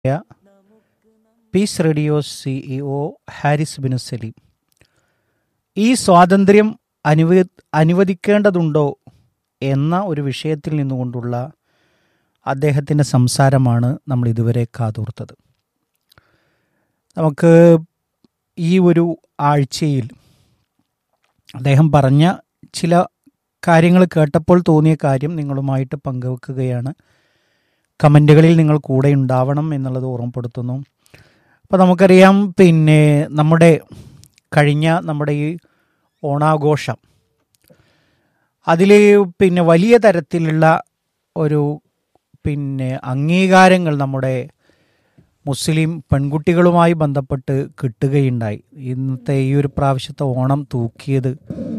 Piece radio CEO Haris bin Saleem ഈ സ്വാതന്ത്ര്യം അനുവ അനുവദിക്കേണ്ടതുണ്ടോ എന്ന ഒരു വിഷയത്തിൽ നിന്നുകൊണ്ടുള്ള അദ്ദേഹത്തിൻ്റെ സംസാരമാണ് നമ്മൾ ഇതുവരെ കാതോർത്തത് നമുക്ക് ഈ ഒരു ആഴ്ചയിൽ അദ്ദേഹം പറഞ്ഞ ചില കാര്യങ്ങൾ കേട്ടപ്പോൾ തോന്നിയ കാര്യം നിങ്ങളുമായിട്ട് പങ്കുവെക്കുകയാണ് കമൻറ്റുകളിൽ നിങ്ങൾ കൂടെ ഉണ്ടാവണം എന്നുള്ളത് ഓർമ്മപ്പെടുത്തുന്നു അപ്പോൾ നമുക്കറിയാം പിന്നെ നമ്മുടെ കഴിഞ്ഞ നമ്മുടെ ഈ ഓണാഘോഷം അതിൽ പിന്നെ വലിയ തരത്തിലുള്ള ഒരു പിന്നെ അംഗീകാരങ്ങൾ നമ്മുടെ മുസ്ലിം പെൺകുട്ടികളുമായി ബന്ധപ്പെട്ട് കിട്ടുകയുണ്ടായി ഇന്നത്തെ ഈ ഒരു പ്രാവശ്യത്തെ ഓണം തൂക്കിയത്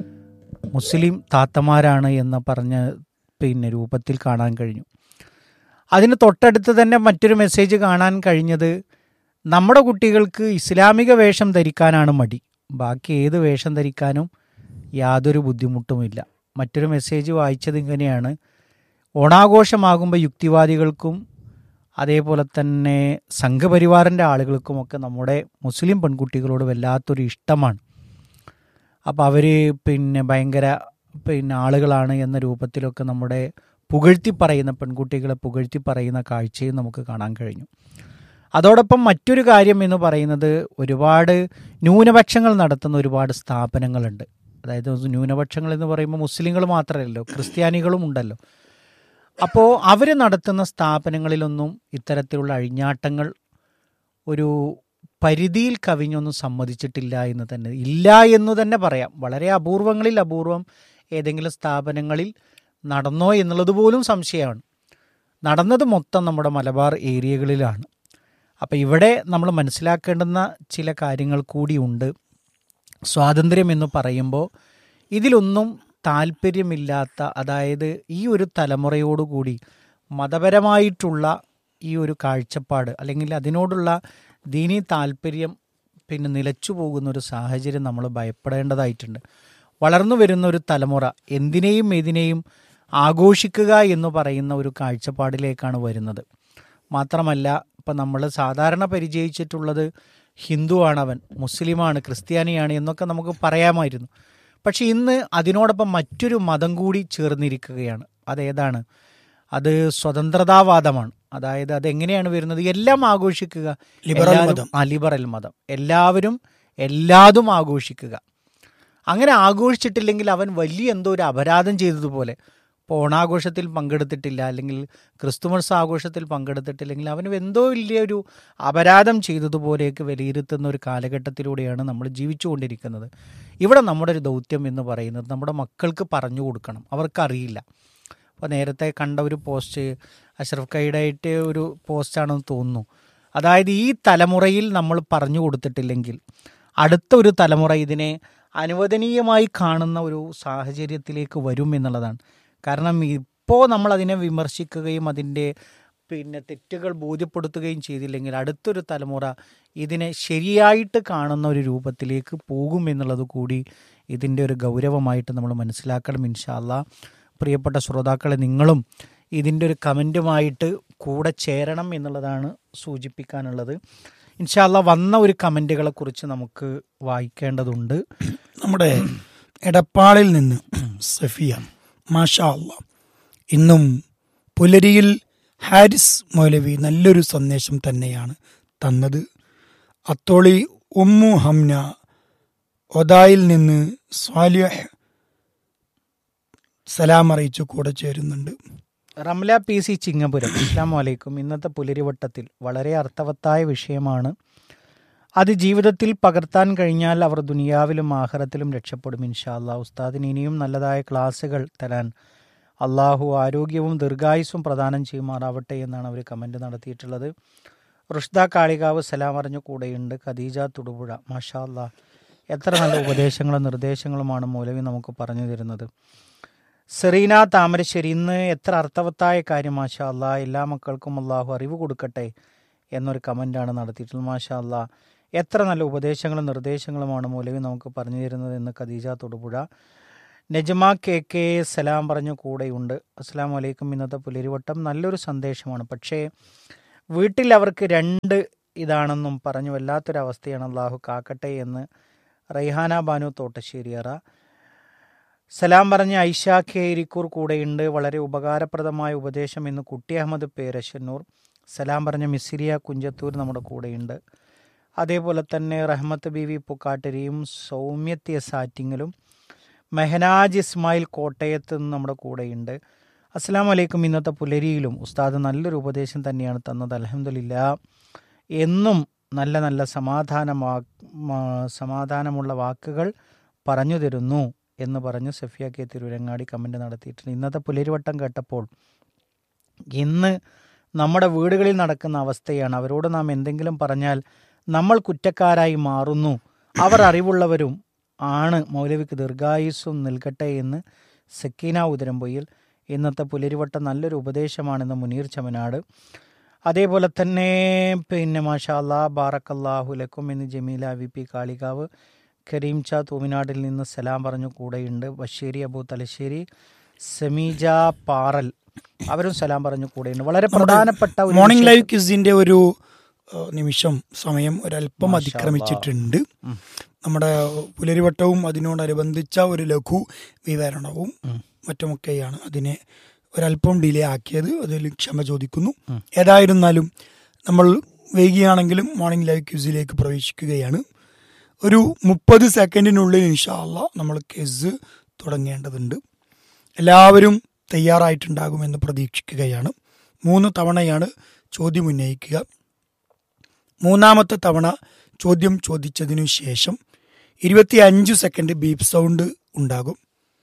മുസ്ലിം താത്തമാരാണ് എന്ന് പറഞ്ഞ പിന്നെ രൂപത്തിൽ കാണാൻ കഴിഞ്ഞു അതിന് തൊട്ടടുത്ത് തന്നെ മറ്റൊരു മെസ്സേജ് കാണാൻ കഴിഞ്ഞത് നമ്മുടെ കുട്ടികൾക്ക് ഇസ്ലാമിക വേഷം ധരിക്കാനാണ് മടി ബാക്കി ഏത് വേഷം ധരിക്കാനും യാതൊരു ബുദ്ധിമുട്ടുമില്ല മറ്റൊരു മെസ്സേജ് വായിച്ചത് ഇങ്ങനെയാണ് ഓണാഘോഷമാകുമ്പോൾ യുക്തിവാദികൾക്കും അതേപോലെ തന്നെ സംഘപരിവാറിൻ്റെ ആളുകൾക്കുമൊക്കെ നമ്മുടെ മുസ്ലിം പെൺകുട്ടികളോട് വല്ലാത്തൊരു ഇഷ്ടമാണ് അപ്പോൾ അവർ പിന്നെ ഭയങ്കര പിന്നെ ആളുകളാണ് എന്ന രൂപത്തിലൊക്കെ നമ്മുടെ പുകഴ്ത്തി പറയുന്ന പെൺകുട്ടികളെ പുകഴ്ത്തി പറയുന്ന കാഴ്ചയും നമുക്ക് കാണാൻ കഴിഞ്ഞു അതോടൊപ്പം മറ്റൊരു കാര്യം എന്ന് പറയുന്നത് ഒരുപാട് ന്യൂനപക്ഷങ്ങൾ നടത്തുന്ന ഒരുപാട് സ്ഥാപനങ്ങളുണ്ട് അതായത് ന്യൂനപക്ഷങ്ങൾ എന്ന് പറയുമ്പോൾ മുസ്ലിങ്ങൾ മാത്രമല്ലല്ലോ ക്രിസ്ത്യാനികളും ഉണ്ടല്ലോ അപ്പോൾ അവർ നടത്തുന്ന സ്ഥാപനങ്ങളിലൊന്നും ഇത്തരത്തിലുള്ള അഴിഞ്ഞാട്ടങ്ങൾ ഒരു പരിധിയിൽ കവിഞ്ഞൊന്നും സമ്മതിച്ചിട്ടില്ല എന്ന് തന്നെ ഇല്ല എന്ന് തന്നെ പറയാം വളരെ അപൂർവങ്ങളിൽ അപൂർവം ഏതെങ്കിലും സ്ഥാപനങ്ങളിൽ നടന്നോ എന്നുള്ളത് പോലും സംശയമാണ് നടന്നത് മൊത്തം നമ്മുടെ മലബാർ ഏരിയകളിലാണ് അപ്പോൾ ഇവിടെ നമ്മൾ മനസ്സിലാക്കേണ്ടുന്ന ചില കാര്യങ്ങൾ കൂടിയുണ്ട് സ്വാതന്ത്ര്യം എന്ന് പറയുമ്പോൾ ഇതിലൊന്നും താല്പര്യമില്ലാത്ത അതായത് ഈ ഒരു തലമുറയോടുകൂടി മതപരമായിട്ടുള്ള ഈ ഒരു കാഴ്ചപ്പാട് അല്ലെങ്കിൽ അതിനോടുള്ള ദീനി താല്പര്യം പിന്നെ നിലച്ചു പോകുന്ന ഒരു സാഹചര്യം നമ്മൾ ഭയപ്പെടേണ്ടതായിട്ടുണ്ട് വളർന്നു വരുന്ന ഒരു തലമുറ എന്തിനേയും ഏതിനേയും ആഘോഷിക്കുക എന്ന് പറയുന്ന ഒരു കാഴ്ചപ്പാടിലേക്കാണ് വരുന്നത് മാത്രമല്ല ഇപ്പം നമ്മൾ സാധാരണ പരിചയിച്ചിട്ടുള്ളത് ഹിന്ദുവാണ് അവൻ മുസ്ലിമാണ് ക്രിസ്ത്യാനിയാണ് എന്നൊക്കെ നമുക്ക് പറയാമായിരുന്നു പക്ഷെ ഇന്ന് അതിനോടൊപ്പം മറ്റൊരു മതം കൂടി ചേർന്നിരിക്കുകയാണ് അതേതാണ് അത് സ്വതന്ത്രതാവാദമാണ് അതായത് അതെങ്ങനെയാണ് വരുന്നത് എല്ലാം ആഘോഷിക്കുക ലിബറൽ എല്ലാവരും- മതം. ആ ലിബറൽ മതം എല്ലാവരും എല്ലാതും ആഘോഷിക്കുക അങ്ങനെ ആഘോഷിച്ചിട്ടില്ലെങ്കിൽ അവൻ വലിയ എന്തോ ഒരു അപരാധം ചെയ്തതുപോലെ ഇപ്പോൾ ഓണാഘോഷത്തിൽ പങ്കെടുത്തിട്ടില്ല അല്ലെങ്കിൽ ക്രിസ്തുമസ് ആഘോഷത്തിൽ പങ്കെടുത്തിട്ടില്ലെങ്കിൽ അവന് എന്തോ വലിയൊരു അപരാധം ചെയ്തതുപോലെയൊക്കെ വിലയിരുത്തുന്ന ഒരു കാലഘട്ടത്തിലൂടെയാണ് നമ്മൾ ജീവിച്ചുകൊണ്ടിരിക്കുന്നത് ഇവിടെ നമ്മുടെ ഒരു ദൗത്യം എന്ന് പറയുന്നത് നമ്മുടെ മക്കൾക്ക് പറഞ്ഞു കൊടുക്കണം അവർക്കറിയില്ല അപ്പോൾ നേരത്തെ കണ്ട ഒരു പോസ്റ്റ് അഷ്റഫ് കൈഡായിട്ട് ഒരു പോസ്റ്റാണെന്ന് തോന്നുന്നു അതായത് ഈ തലമുറയിൽ നമ്മൾ പറഞ്ഞു കൊടുത്തിട്ടില്ലെങ്കിൽ അടുത്ത ഒരു തലമുറ ഇതിനെ അനുവദനീയമായി കാണുന്ന ഒരു സാഹചര്യത്തിലേക്ക് വരും എന്നുള്ളതാണ് കാരണം ഇപ്പോൾ നമ്മൾ അതിനെ വിമർശിക്കുകയും അതിൻ്റെ പിന്നെ തെറ്റുകൾ ബോധ്യപ്പെടുത്തുകയും ചെയ്തില്ലെങ്കിൽ അടുത്തൊരു തലമുറ ഇതിനെ ശരിയായിട്ട് കാണുന്ന ഒരു രൂപത്തിലേക്ക് പോകും എന്നുള്ളത് കൂടി ഇതിൻ്റെ ഒരു ഗൗരവമായിട്ട് നമ്മൾ മനസ്സിലാക്കണം ഇൻഷാല്ല പ്രിയപ്പെട്ട ശ്രോതാക്കളെ നിങ്ങളും ഇതിൻ്റെ ഒരു കമൻറ്റുമായിട്ട് കൂടെ ചേരണം എന്നുള്ളതാണ് സൂചിപ്പിക്കാനുള്ളത് ഇൻഷാല്ല വന്ന ഒരു കമൻറ്റുകളെ കുറിച്ച് നമുക്ക് വായിക്കേണ്ടതുണ്ട് നമ്മുടെ എടപ്പാളിൽ നിന്ന് സഫിയ മാഷാ അല്ലാ ഇന്നും പുലരിയിൽ ഹാരിസ് മൗലവി നല്ലൊരു സന്ദേശം തന്നെയാണ് തന്നത് അത്തോളി ഉമ്മു ഹംന ഒതായിൽ നിന്ന് സ്വാലിഹ് സലാം അറിയിച്ചു കൂടെ ചേരുന്നുണ്ട് റംല പി സി ചിങ്ങപുരം അസ്ലാം വലൈക്കും ഇന്നത്തെ പുലരിവട്ടത്തിൽ വളരെ അർത്ഥവത്തായ വിഷയമാണ് അത് ജീവിതത്തിൽ പകർത്താൻ കഴിഞ്ഞാൽ അവർ ദുനിയാവിലും ആഹ്റത്തിലും രക്ഷപ്പെടും ഇൻഷാ അല്ലാ ഉസ്താദിന് ഇനിയും നല്ലതായ ക്ലാസ്സുകൾ തരാൻ അള്ളാഹു ആരോഗ്യവും ദീർഘായുസ്സും പ്രദാനം ചെയ്യുമാറാവട്ടെ എന്നാണ് അവർ കമൻറ്റ് നടത്തിയിട്ടുള്ളത് റുഷ്ദ കാളികാവ് സലാം അറിഞ്ഞു കൂടെയുണ്ട് ഖദീജ തുടുപുഴ മാഷാ അല്ലാ എത്ര നല്ല ഉപദേശങ്ങളും നിർദ്ദേശങ്ങളുമാണ് മൗലവി നമുക്ക് പറഞ്ഞു തരുന്നത് സെറീന താമരശ്ശേരി ഇന്ന് എത്ര അർത്ഥവത്തായ കാര്യം മാഷാ അല്ലാ എല്ലാ മക്കൾക്കും അള്ളാഹു അറിവ് കൊടുക്കട്ടെ എന്നൊരു കമൻ്റാണ് നടത്തിയിട്ടുള്ളത് മാഷാ അല്ലാ എത്ര നല്ല ഉപദേശങ്ങളും നിർദ്ദേശങ്ങളുമാണ് മൗലവി നമുക്ക് പറഞ്ഞു തരുന്നത് എന്ന് ഖദീജ തൊടുപുഴ നജ്മ കെ കെ സലാം പറഞ്ഞു കൂടെയുണ്ട് അസ്സാം വലൈക്കും ഇന്നത്തെ പുലരിവട്ടം നല്ലൊരു സന്ദേശമാണ് പക്ഷേ വീട്ടിൽ അവർക്ക് രണ്ട് ഇതാണെന്നും പറഞ്ഞു വല്ലാത്തൊരവസ്ഥയാണ് അള്ളാഹു കാക്കട്ടെ എന്ന് റൈഹാന ബാനു തോട്ടശ്ശേരിയറ സലാം പറഞ്ഞ ഐഷ കെ ഇരിക്കൂർ കൂടെയുണ്ട് വളരെ ഉപകാരപ്രദമായ ഉപദേശം എന്ന് കുട്ടി അഹമ്മദ് പേരശന്നൂർ സലാം പറഞ്ഞ മിസിരിയ കുഞ്ചത്തൂർ നമ്മുടെ കൂടെയുണ്ട് അതേപോലെ തന്നെ റഹ്മത്ത് ബി വി പുക്കാട്ടരിയും സൗമ്യത്യ സാറ്റിങ്ങലും മെഹനാജ് ഇസ്മായിൽ കോട്ടയത്ത് നിന്ന് നമ്മുടെ കൂടെയുണ്ട് അസ്സാം വലൈക്കും ഇന്നത്തെ പുലരിയിലും ഉസ്താദ് നല്ലൊരു ഉപദേശം തന്നെയാണ് തന്നത് അലഹമില്ല എന്നും നല്ല നല്ല സമാധാന സമാധാനമുള്ള വാക്കുകൾ പറഞ്ഞു തരുന്നു എന്ന് പറഞ്ഞ് സഫിയ കെ തിരുവരങ്ങാടി കമൻ്റ് നടത്തിയിട്ടുണ്ട് ഇന്നത്തെ പുലരിവട്ടം കേട്ടപ്പോൾ ഇന്ന് നമ്മുടെ വീടുകളിൽ നടക്കുന്ന അവസ്ഥയാണ് അവരോട് നാം എന്തെങ്കിലും പറഞ്ഞാൽ നമ്മൾ കുറ്റക്കാരായി മാറുന്നു അവർ അറിവുള്ളവരും ആണ് മൗലവിക്ക് ദീർഘായുസ്സും നൽകട്ടെ എന്ന് സക്കീന ഉദരംപൊയ്യിൽ ഇന്നത്തെ പുലരിവട്ടം നല്ലൊരു ഉപദേശമാണെന്ന് മുനീർ ചമനാട് അതേപോലെ തന്നെ പിന്നെ മാഷാല്ലാ ബാറക്കല്ലാഹു ലക്കും എന്ന് ജമീല വി പി കാളികാവ് കരീം ചാ തൂമിനാടിൽ നിന്ന് സലാം പറഞ്ഞു കൂടെയുണ്ട് ബഷീരി അബു തലശ്ശേരി സമീജ പാറൽ അവരും സലാം പറഞ്ഞു കൂടെയുണ്ട് വളരെ പ്രധാനപ്പെട്ട ഒരു മോർണിംഗ് വിഷയം- ലൈവ് ക്വിസിന്റെ ഒരു ഏഹ്, നിമിഷം സമയം ഒരല്പം അതിക്രമിച്ചിട്ടുണ്ട് നമ്മുടെ പുലരിവട്ടവും അതിനോടനുബന്ധിച്ച ഒരു ലഘു വിവരണവും മറ്റുമൊക്കെയാണ് അതിനെ ഒരല്പം ഡിലേ ആക്കിയത് അതിൽ ക്ഷമ ചോദിക്കുന്നു ഏതായിരുന്നാലും നമ്മൾ വൈകിയാണെങ്കിലും മോർണിംഗ് ലൈവ് ക്വിസിലേക്ക് പ്രവേശിക്കുകയാണ് ഒരു മുപ്പത് സെക്കൻഡിനുള്ളിൽ ഇൻഷാല്ല നമ്മൾ ക്വിസ് തുടങ്ങേണ്ടതുണ്ട് എല്ലാവരും തയ്യാറായിട്ടുണ്ടാകുമെന്ന് പ്രതീക്ഷിക്കുകയാണ് മൂന്ന് തവണയാണ് ചോദ്യം ഉന്നയിക്കുക മൂന്നാമത്തെ തവണ ചോദ്യം ചോദിച്ചതിനു ശേഷം ഇരുപത്തി അഞ്ച് സെക്കൻഡ് ബീപ്പ് സൗണ്ട് ഉണ്ടാകും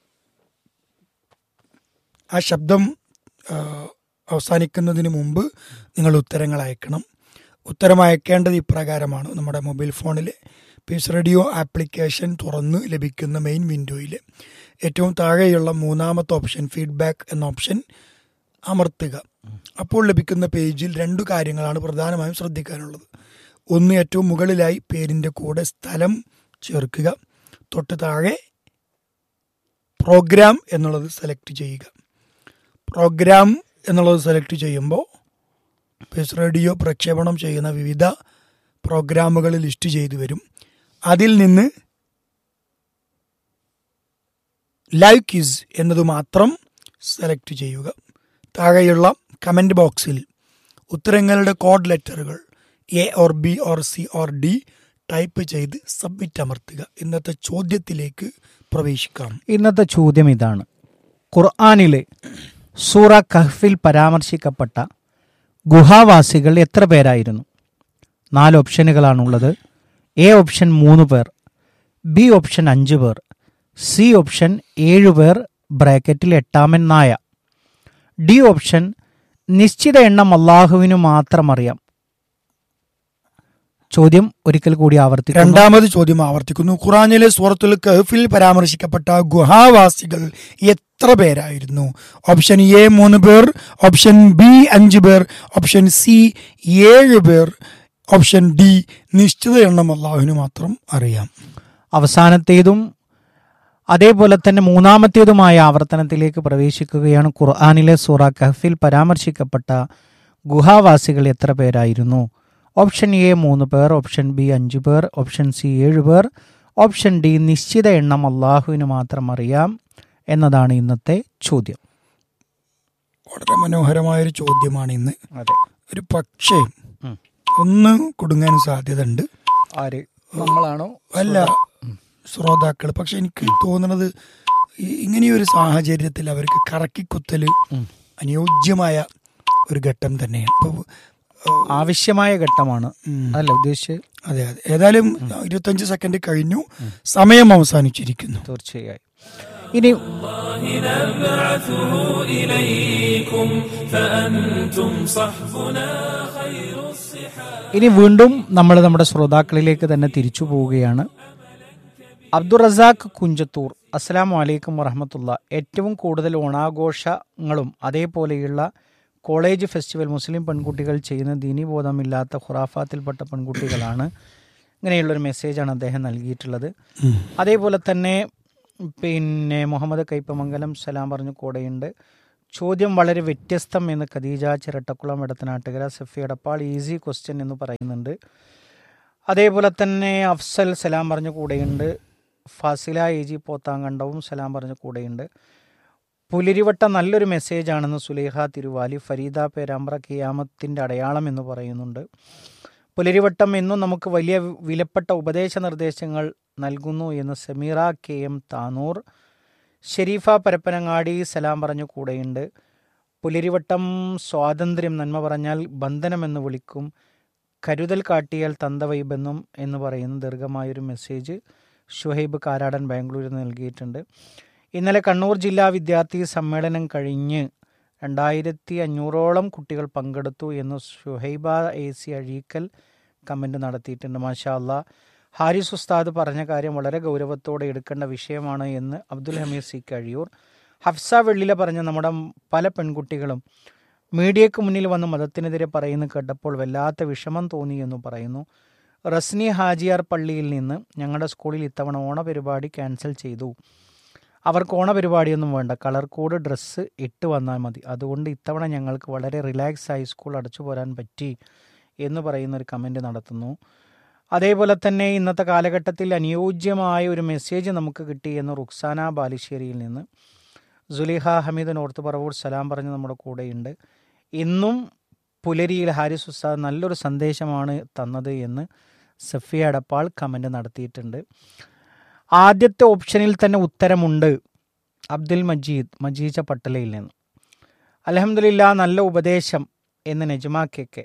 ആ ശബ്ദം ആ, അവസാനിക്കുന്നതിന് മുമ്പ് നിങ്ങൾ ഉത്തരങ്ങൾ അയക്കണം ഉത്തരം അയക്കേണ്ടത് ഇപ്രകാരമാണ് നമ്മുടെ മൊബൈൽ ഫോണിലെ പീസ് റേഡിയോ ആപ്ലിക്കേഷൻ തുറന്ന് ലഭിക്കുന്ന മെയിൻ വിൻഡോയിൽ ഏറ്റവും താഴെയുള്ള മൂന്നാമത്തെ ഓപ്ഷൻ ഫീഡ്ബാക്ക് എന്ന ഓപ്ഷൻ അമർത്തുക അപ്പോൾ ലഭിക്കുന്ന പേജിൽ രണ്ടു കാര്യങ്ങളാണ് പ്രധാനമായും ശ്രദ്ധിക്കാനുള്ളത് ഒന്ന് ഏറ്റവും മുകളിലായി പേരിൻ്റെ കൂടെ സ്ഥലം ചേർക്കുക തൊട്ട് താഴെ പ്രോഗ്രാം എന്നുള്ളത് സെലക്ട് ചെയ്യുക പ്രോഗ്രാം എന്നുള്ളത് സെലക്ട് ചെയ്യുമ്പോൾ പേസ് റേഡിയോ പ്രക്ഷേപണം ചെയ്യുന്ന വിവിധ പ്രോഗ്രാമുകൾ ലിസ്റ്റ് ചെയ്തു വരും അതിൽ നിന്ന് ലൈവ് ക്വിസ് എന്നത് മാത്രം സെലക്ട് ചെയ്യുക താഴെയുള്ള കമൻറ്റ് ബോക്സിൽ ഉത്തരങ്ങളുടെ കോഡ് ലെറ്ററുകൾ A or B or C or D type ചെയ്ത് സബ്മിറ്റ് അമർത്തുക ഇന്നത്തെ ചോദ്യത്തിലേക്ക് പ്രവേശിക്കാം ഇന്നത്തെ ചോദ്യം ഇതാണ് ഖുർആാനിലെ സൂറ കഹ്ഫിൽ പരാമർശിക്കപ്പെട്ട ഗുഹാവാസികൾ എത്ര പേരായിരുന്നു നാല് ഓപ്ഷനുകളാണുള്ളത് എ ഓപ്ഷൻ മൂന്ന് പേർ ബി ഓപ്ഷൻ അഞ്ച് പേർ സി ഓപ്ഷൻ ഏഴ് പേർ ബ്രാക്കറ്റിൽ എട്ടാമൻ നായ ഡി ഓപ്ഷൻ നിശ്ചിത എണ്ണം അള്ളാഹുവിനു മാത്രം അറിയാം ചോദ്യം ഒരിക്കൽ കൂടി ആവർത്തിക്കുന്നു രണ്ടാമത് ചോദ്യം ആവർത്തിക്കുന്നു ഖുറാനിലെ സൂറത്തുൽ കഹഫിൽ പരാമർശിക്കപ്പെട്ട ഗുഹാവാസികൾ എത്ര പേരായിരുന്നു ഓപ്ഷൻ എ മൂന്ന് പേർ ഓപ്ഷൻ ബി അഞ്ച് പേർ ഓപ്ഷൻ സി ഏഴ് പേർ ഓപ്ഷൻ ഡി നിശ്ചിത എണ്ണം അള്ളാഹുവിന് മാത്രം അറിയാം അവസാനത്തേതും അതേപോലെ തന്നെ മൂന്നാമത്തേതുമായ ആവർത്തനത്തിലേക്ക് പ്രവേശിക്കുകയാണ് ഖുർആാനിലെ സൂറ കഹഫിൽ പരാമർശിക്കപ്പെട്ട ഗുഹാവാസികൾ എത്ര പേരായിരുന്നു ഓപ്ഷൻ എ മൂന്ന് പേർ ഓപ്ഷൻ ബി അഞ്ച് പേർ ഓപ്ഷൻ സി ഏഴ് പേർ ഓപ്ഷൻ ഡി നിശ്ചിത എണ്ണം അള്ളാഹുവിന് മാത്രം അറിയാം എന്നതാണ് ഇന്നത്തെ ചോദ്യം വളരെ മനോഹരമായൊരു ചോദ്യമാണ് ഇന്ന് അതെ ഒരു പക്ഷേ ഉം. ഒന്ന് കുടുങ്ങാൻ സാധ്യത ഉണ്ട് ആര് നമ്മളാണോ അല്ല ശ്രോതാക്കൾ പക്ഷെ എനിക്ക് തോന്നുന്നത് ഈ- ഇങ്ങനെയൊരു സാഹചര്യത്തിൽ അവർക്ക് കറക്കിക്കുത്തല് ഉം. അനുയോജ്യമായ ഒരു ഘട്ടം തന്നെയാണ് ഇപ്പൊ ഏഹ്, ആവശ്യമായ ഘട്ടമാണ് ഉം, അല്ല ഉദ്ദേശിച്ച് അതെ അതെ ഏതായാലും ഇരുപത്തഞ്ച് സെക്കൻഡ് കഴിഞ്ഞു സമയം അവസാനിച്ചിരിക്കുന്നു തീർച്ചയായും ഇനി نبعثه إليكم فأنتم صحبنا خير الصحاب ഇനി വീണ്ടും നമ്മൾ നമ്മുടെ ശ്രോതാക്കളിലേക്ക് തന്നെ തിരിച്ചു പോവുകയാണ് അബ്ദുൾ റസാഖ് കുഞ്ചത്തൂർ അസ്സലാമു അലൈക്കും വറഹമത്തുള്ള ഏറ്റവും കൂടുതൽ ഓണാഘോഷങ്ങളും അതേപോലെയുള്ള കോളേജ് ഫെസ്റ്റിവൽ മുസ്ലിം പെൺകുട്ടികൾ ചെയ്യുന്ന ദീനീബോധമില്ലാത്ത ഖുറാഫാത്തിൽപ്പെട്ട പെൺകുട്ടികളാണ് ഇങ്ങനെയുള്ളൊരു മെസ്സേജാണ് അദ്ദേഹം നൽകിയിട്ടുള്ളത് അതേപോലെ തന്നെ പിന്നെ മുഹമ്മദ് കൈപ്പമംഗലം സലാം പറഞ്ഞു കൂടെയുണ്ട് ചോദ്യം വളരെ വ്യത്യസ്തം എന്ന് ഖദീജ ചിരട്ടക്കുളം ഇടത്തനാട്ടുകര സഫി എടപ്പാൾ ഈസി ക്വസ്റ്റ്യൻ എന്ന് പറയുന്നുണ്ട് അതേപോലെ തന്നെ അഫ്സൽ സലാം പറഞ്ഞ കൂടെയുണ്ട് ഫാസില എ ജി പോത്താങ്കണ്ടവും സലാം പറഞ്ഞ കൂടെയുണ്ട് പുലരിവട്ട നല്ലൊരു മെസ്സേജാണെന്ന് സുലേഖ തിരുവാലി ഫരീദ പേരാമ്പ്ര കിയാമത്തിൻ്റെ അടയാളം എന്ന് പറയുന്നുണ്ട് പുലരിവട്ടം എന്നും നമുക്ക് വലിയ വിലപ്പെട്ട ഉപദേശ നിർദ്ദേശങ്ങൾ നൽകുന്നു എന്ന് സമീറ കെ എം താനൂർ ഷെരീഫ പരപ്പനങ്ങാടി സലാം പറഞ്ഞു കൂടെയുണ്ട് പുലരിവട്ടം സ്വാതന്ത്ര്യം നന്മ പറഞ്ഞാൽ ബന്ധനമെന്ന് വിളിക്കും കരുതൽ കാട്ടിയാൽ തന്തവൈബെന്നും എന്ന് പറയുന്ന ദീർഘമായൊരു മെസ്സേജ് ഷുഹൈബ് കാരാടൻ ബാംഗ്ലൂരിൽ നൽകിയിട്ടുണ്ട് ഇന്നലെ കണ്ണൂർ ജില്ലാ വിദ്യാർത്ഥി സമ്മേളനം കഴിഞ്ഞ് രണ്ടായിരത്തി അഞ്ഞൂറോളം കുട്ടികൾ പങ്കെടുത്തു എന്ന് Shuhaiba A C Azhikkal comment നടത്തിയിട്ടുണ്ട് മാഷാ അല്ലാ ഹാരിസ് ഉസ്താദ് പറഞ്ഞ കാര്യം വളരെ ഗൗരവത്തോടെ എടുക്കേണ്ട വിഷയമാണ് എന്ന് അബ്ദുൽ ഹമീദ് സി കഴിയൂർ ഹഫ്സ വെള്ളില പറഞ്ഞ നമ്മുടെ പല പെൺകുട്ടികളും മീഡിയയ്ക്ക് മുന്നിൽ വന്ന് മതത്തിനെതിരെ പറയുന്ന കേട്ടപ്പോൾ വല്ലാത്ത വിഷമം തോന്നി എന്ന് പറയുന്നു റസ്നി ഹാജിയാർ പള്ളിയിൽ നിന്ന് ഞങ്ങളുടെ സ്കൂളിൽ ഇത്തവണ ഓണപരിപാടി ക്യാൻസൽ ചെയ്തു അവർക്ക് ഓണപരിപാടിയൊന്നും വേണ്ട കളർ കോഡ് ഡ്രസ്സ് ഇട്ട് വന്നാൽ മതി അതുകൊണ്ട് ഇത്തവണ ഞങ്ങൾക്ക് വളരെ റിലാക്സ് ആയി സ്കൂൾ അടച്ചു പോരാൻ പറ്റി എന്ന് പറയുന്ന ഒരു കമൻറ്റ് നടത്തുന്നു അതേപോലെ തന്നെ ഇന്നത്തെ കാലഘട്ടത്തിൽ അനുയോജ്യമായ ഒരു മെസ്സേജ് നമുക്ക് കിട്ടി എന്ന് റുക്സാന ബാലുശ്ശേരിയിൽ നിന്ന് സുലിഹ ഹമീദ് നോർത്ത് പറവൂർ സലാം പറഞ്ഞ് നമ്മുടെ കൂടെയുണ്ട് ഇന്നും പുലരിയിൽ ഹാരിസ് ഉസ്താദ് നല്ലൊരു സന്ദേശമാണ് തന്നത് എന്ന് സഫിയ അടപ്പാൾ കമൻ്റ് നടത്തിയിട്ടുണ്ട് ആദ്യത്തെ ഓപ്ഷനിൽ തന്നെ ഉത്തരമുണ്ട് അബ്ദുൽ മജീദ് മജീജ പട്ടലയിൽ നിന്ന് അലഹമില്ല നല്ല ഉപദേശം എന്ന് നജ്മ കെ കെ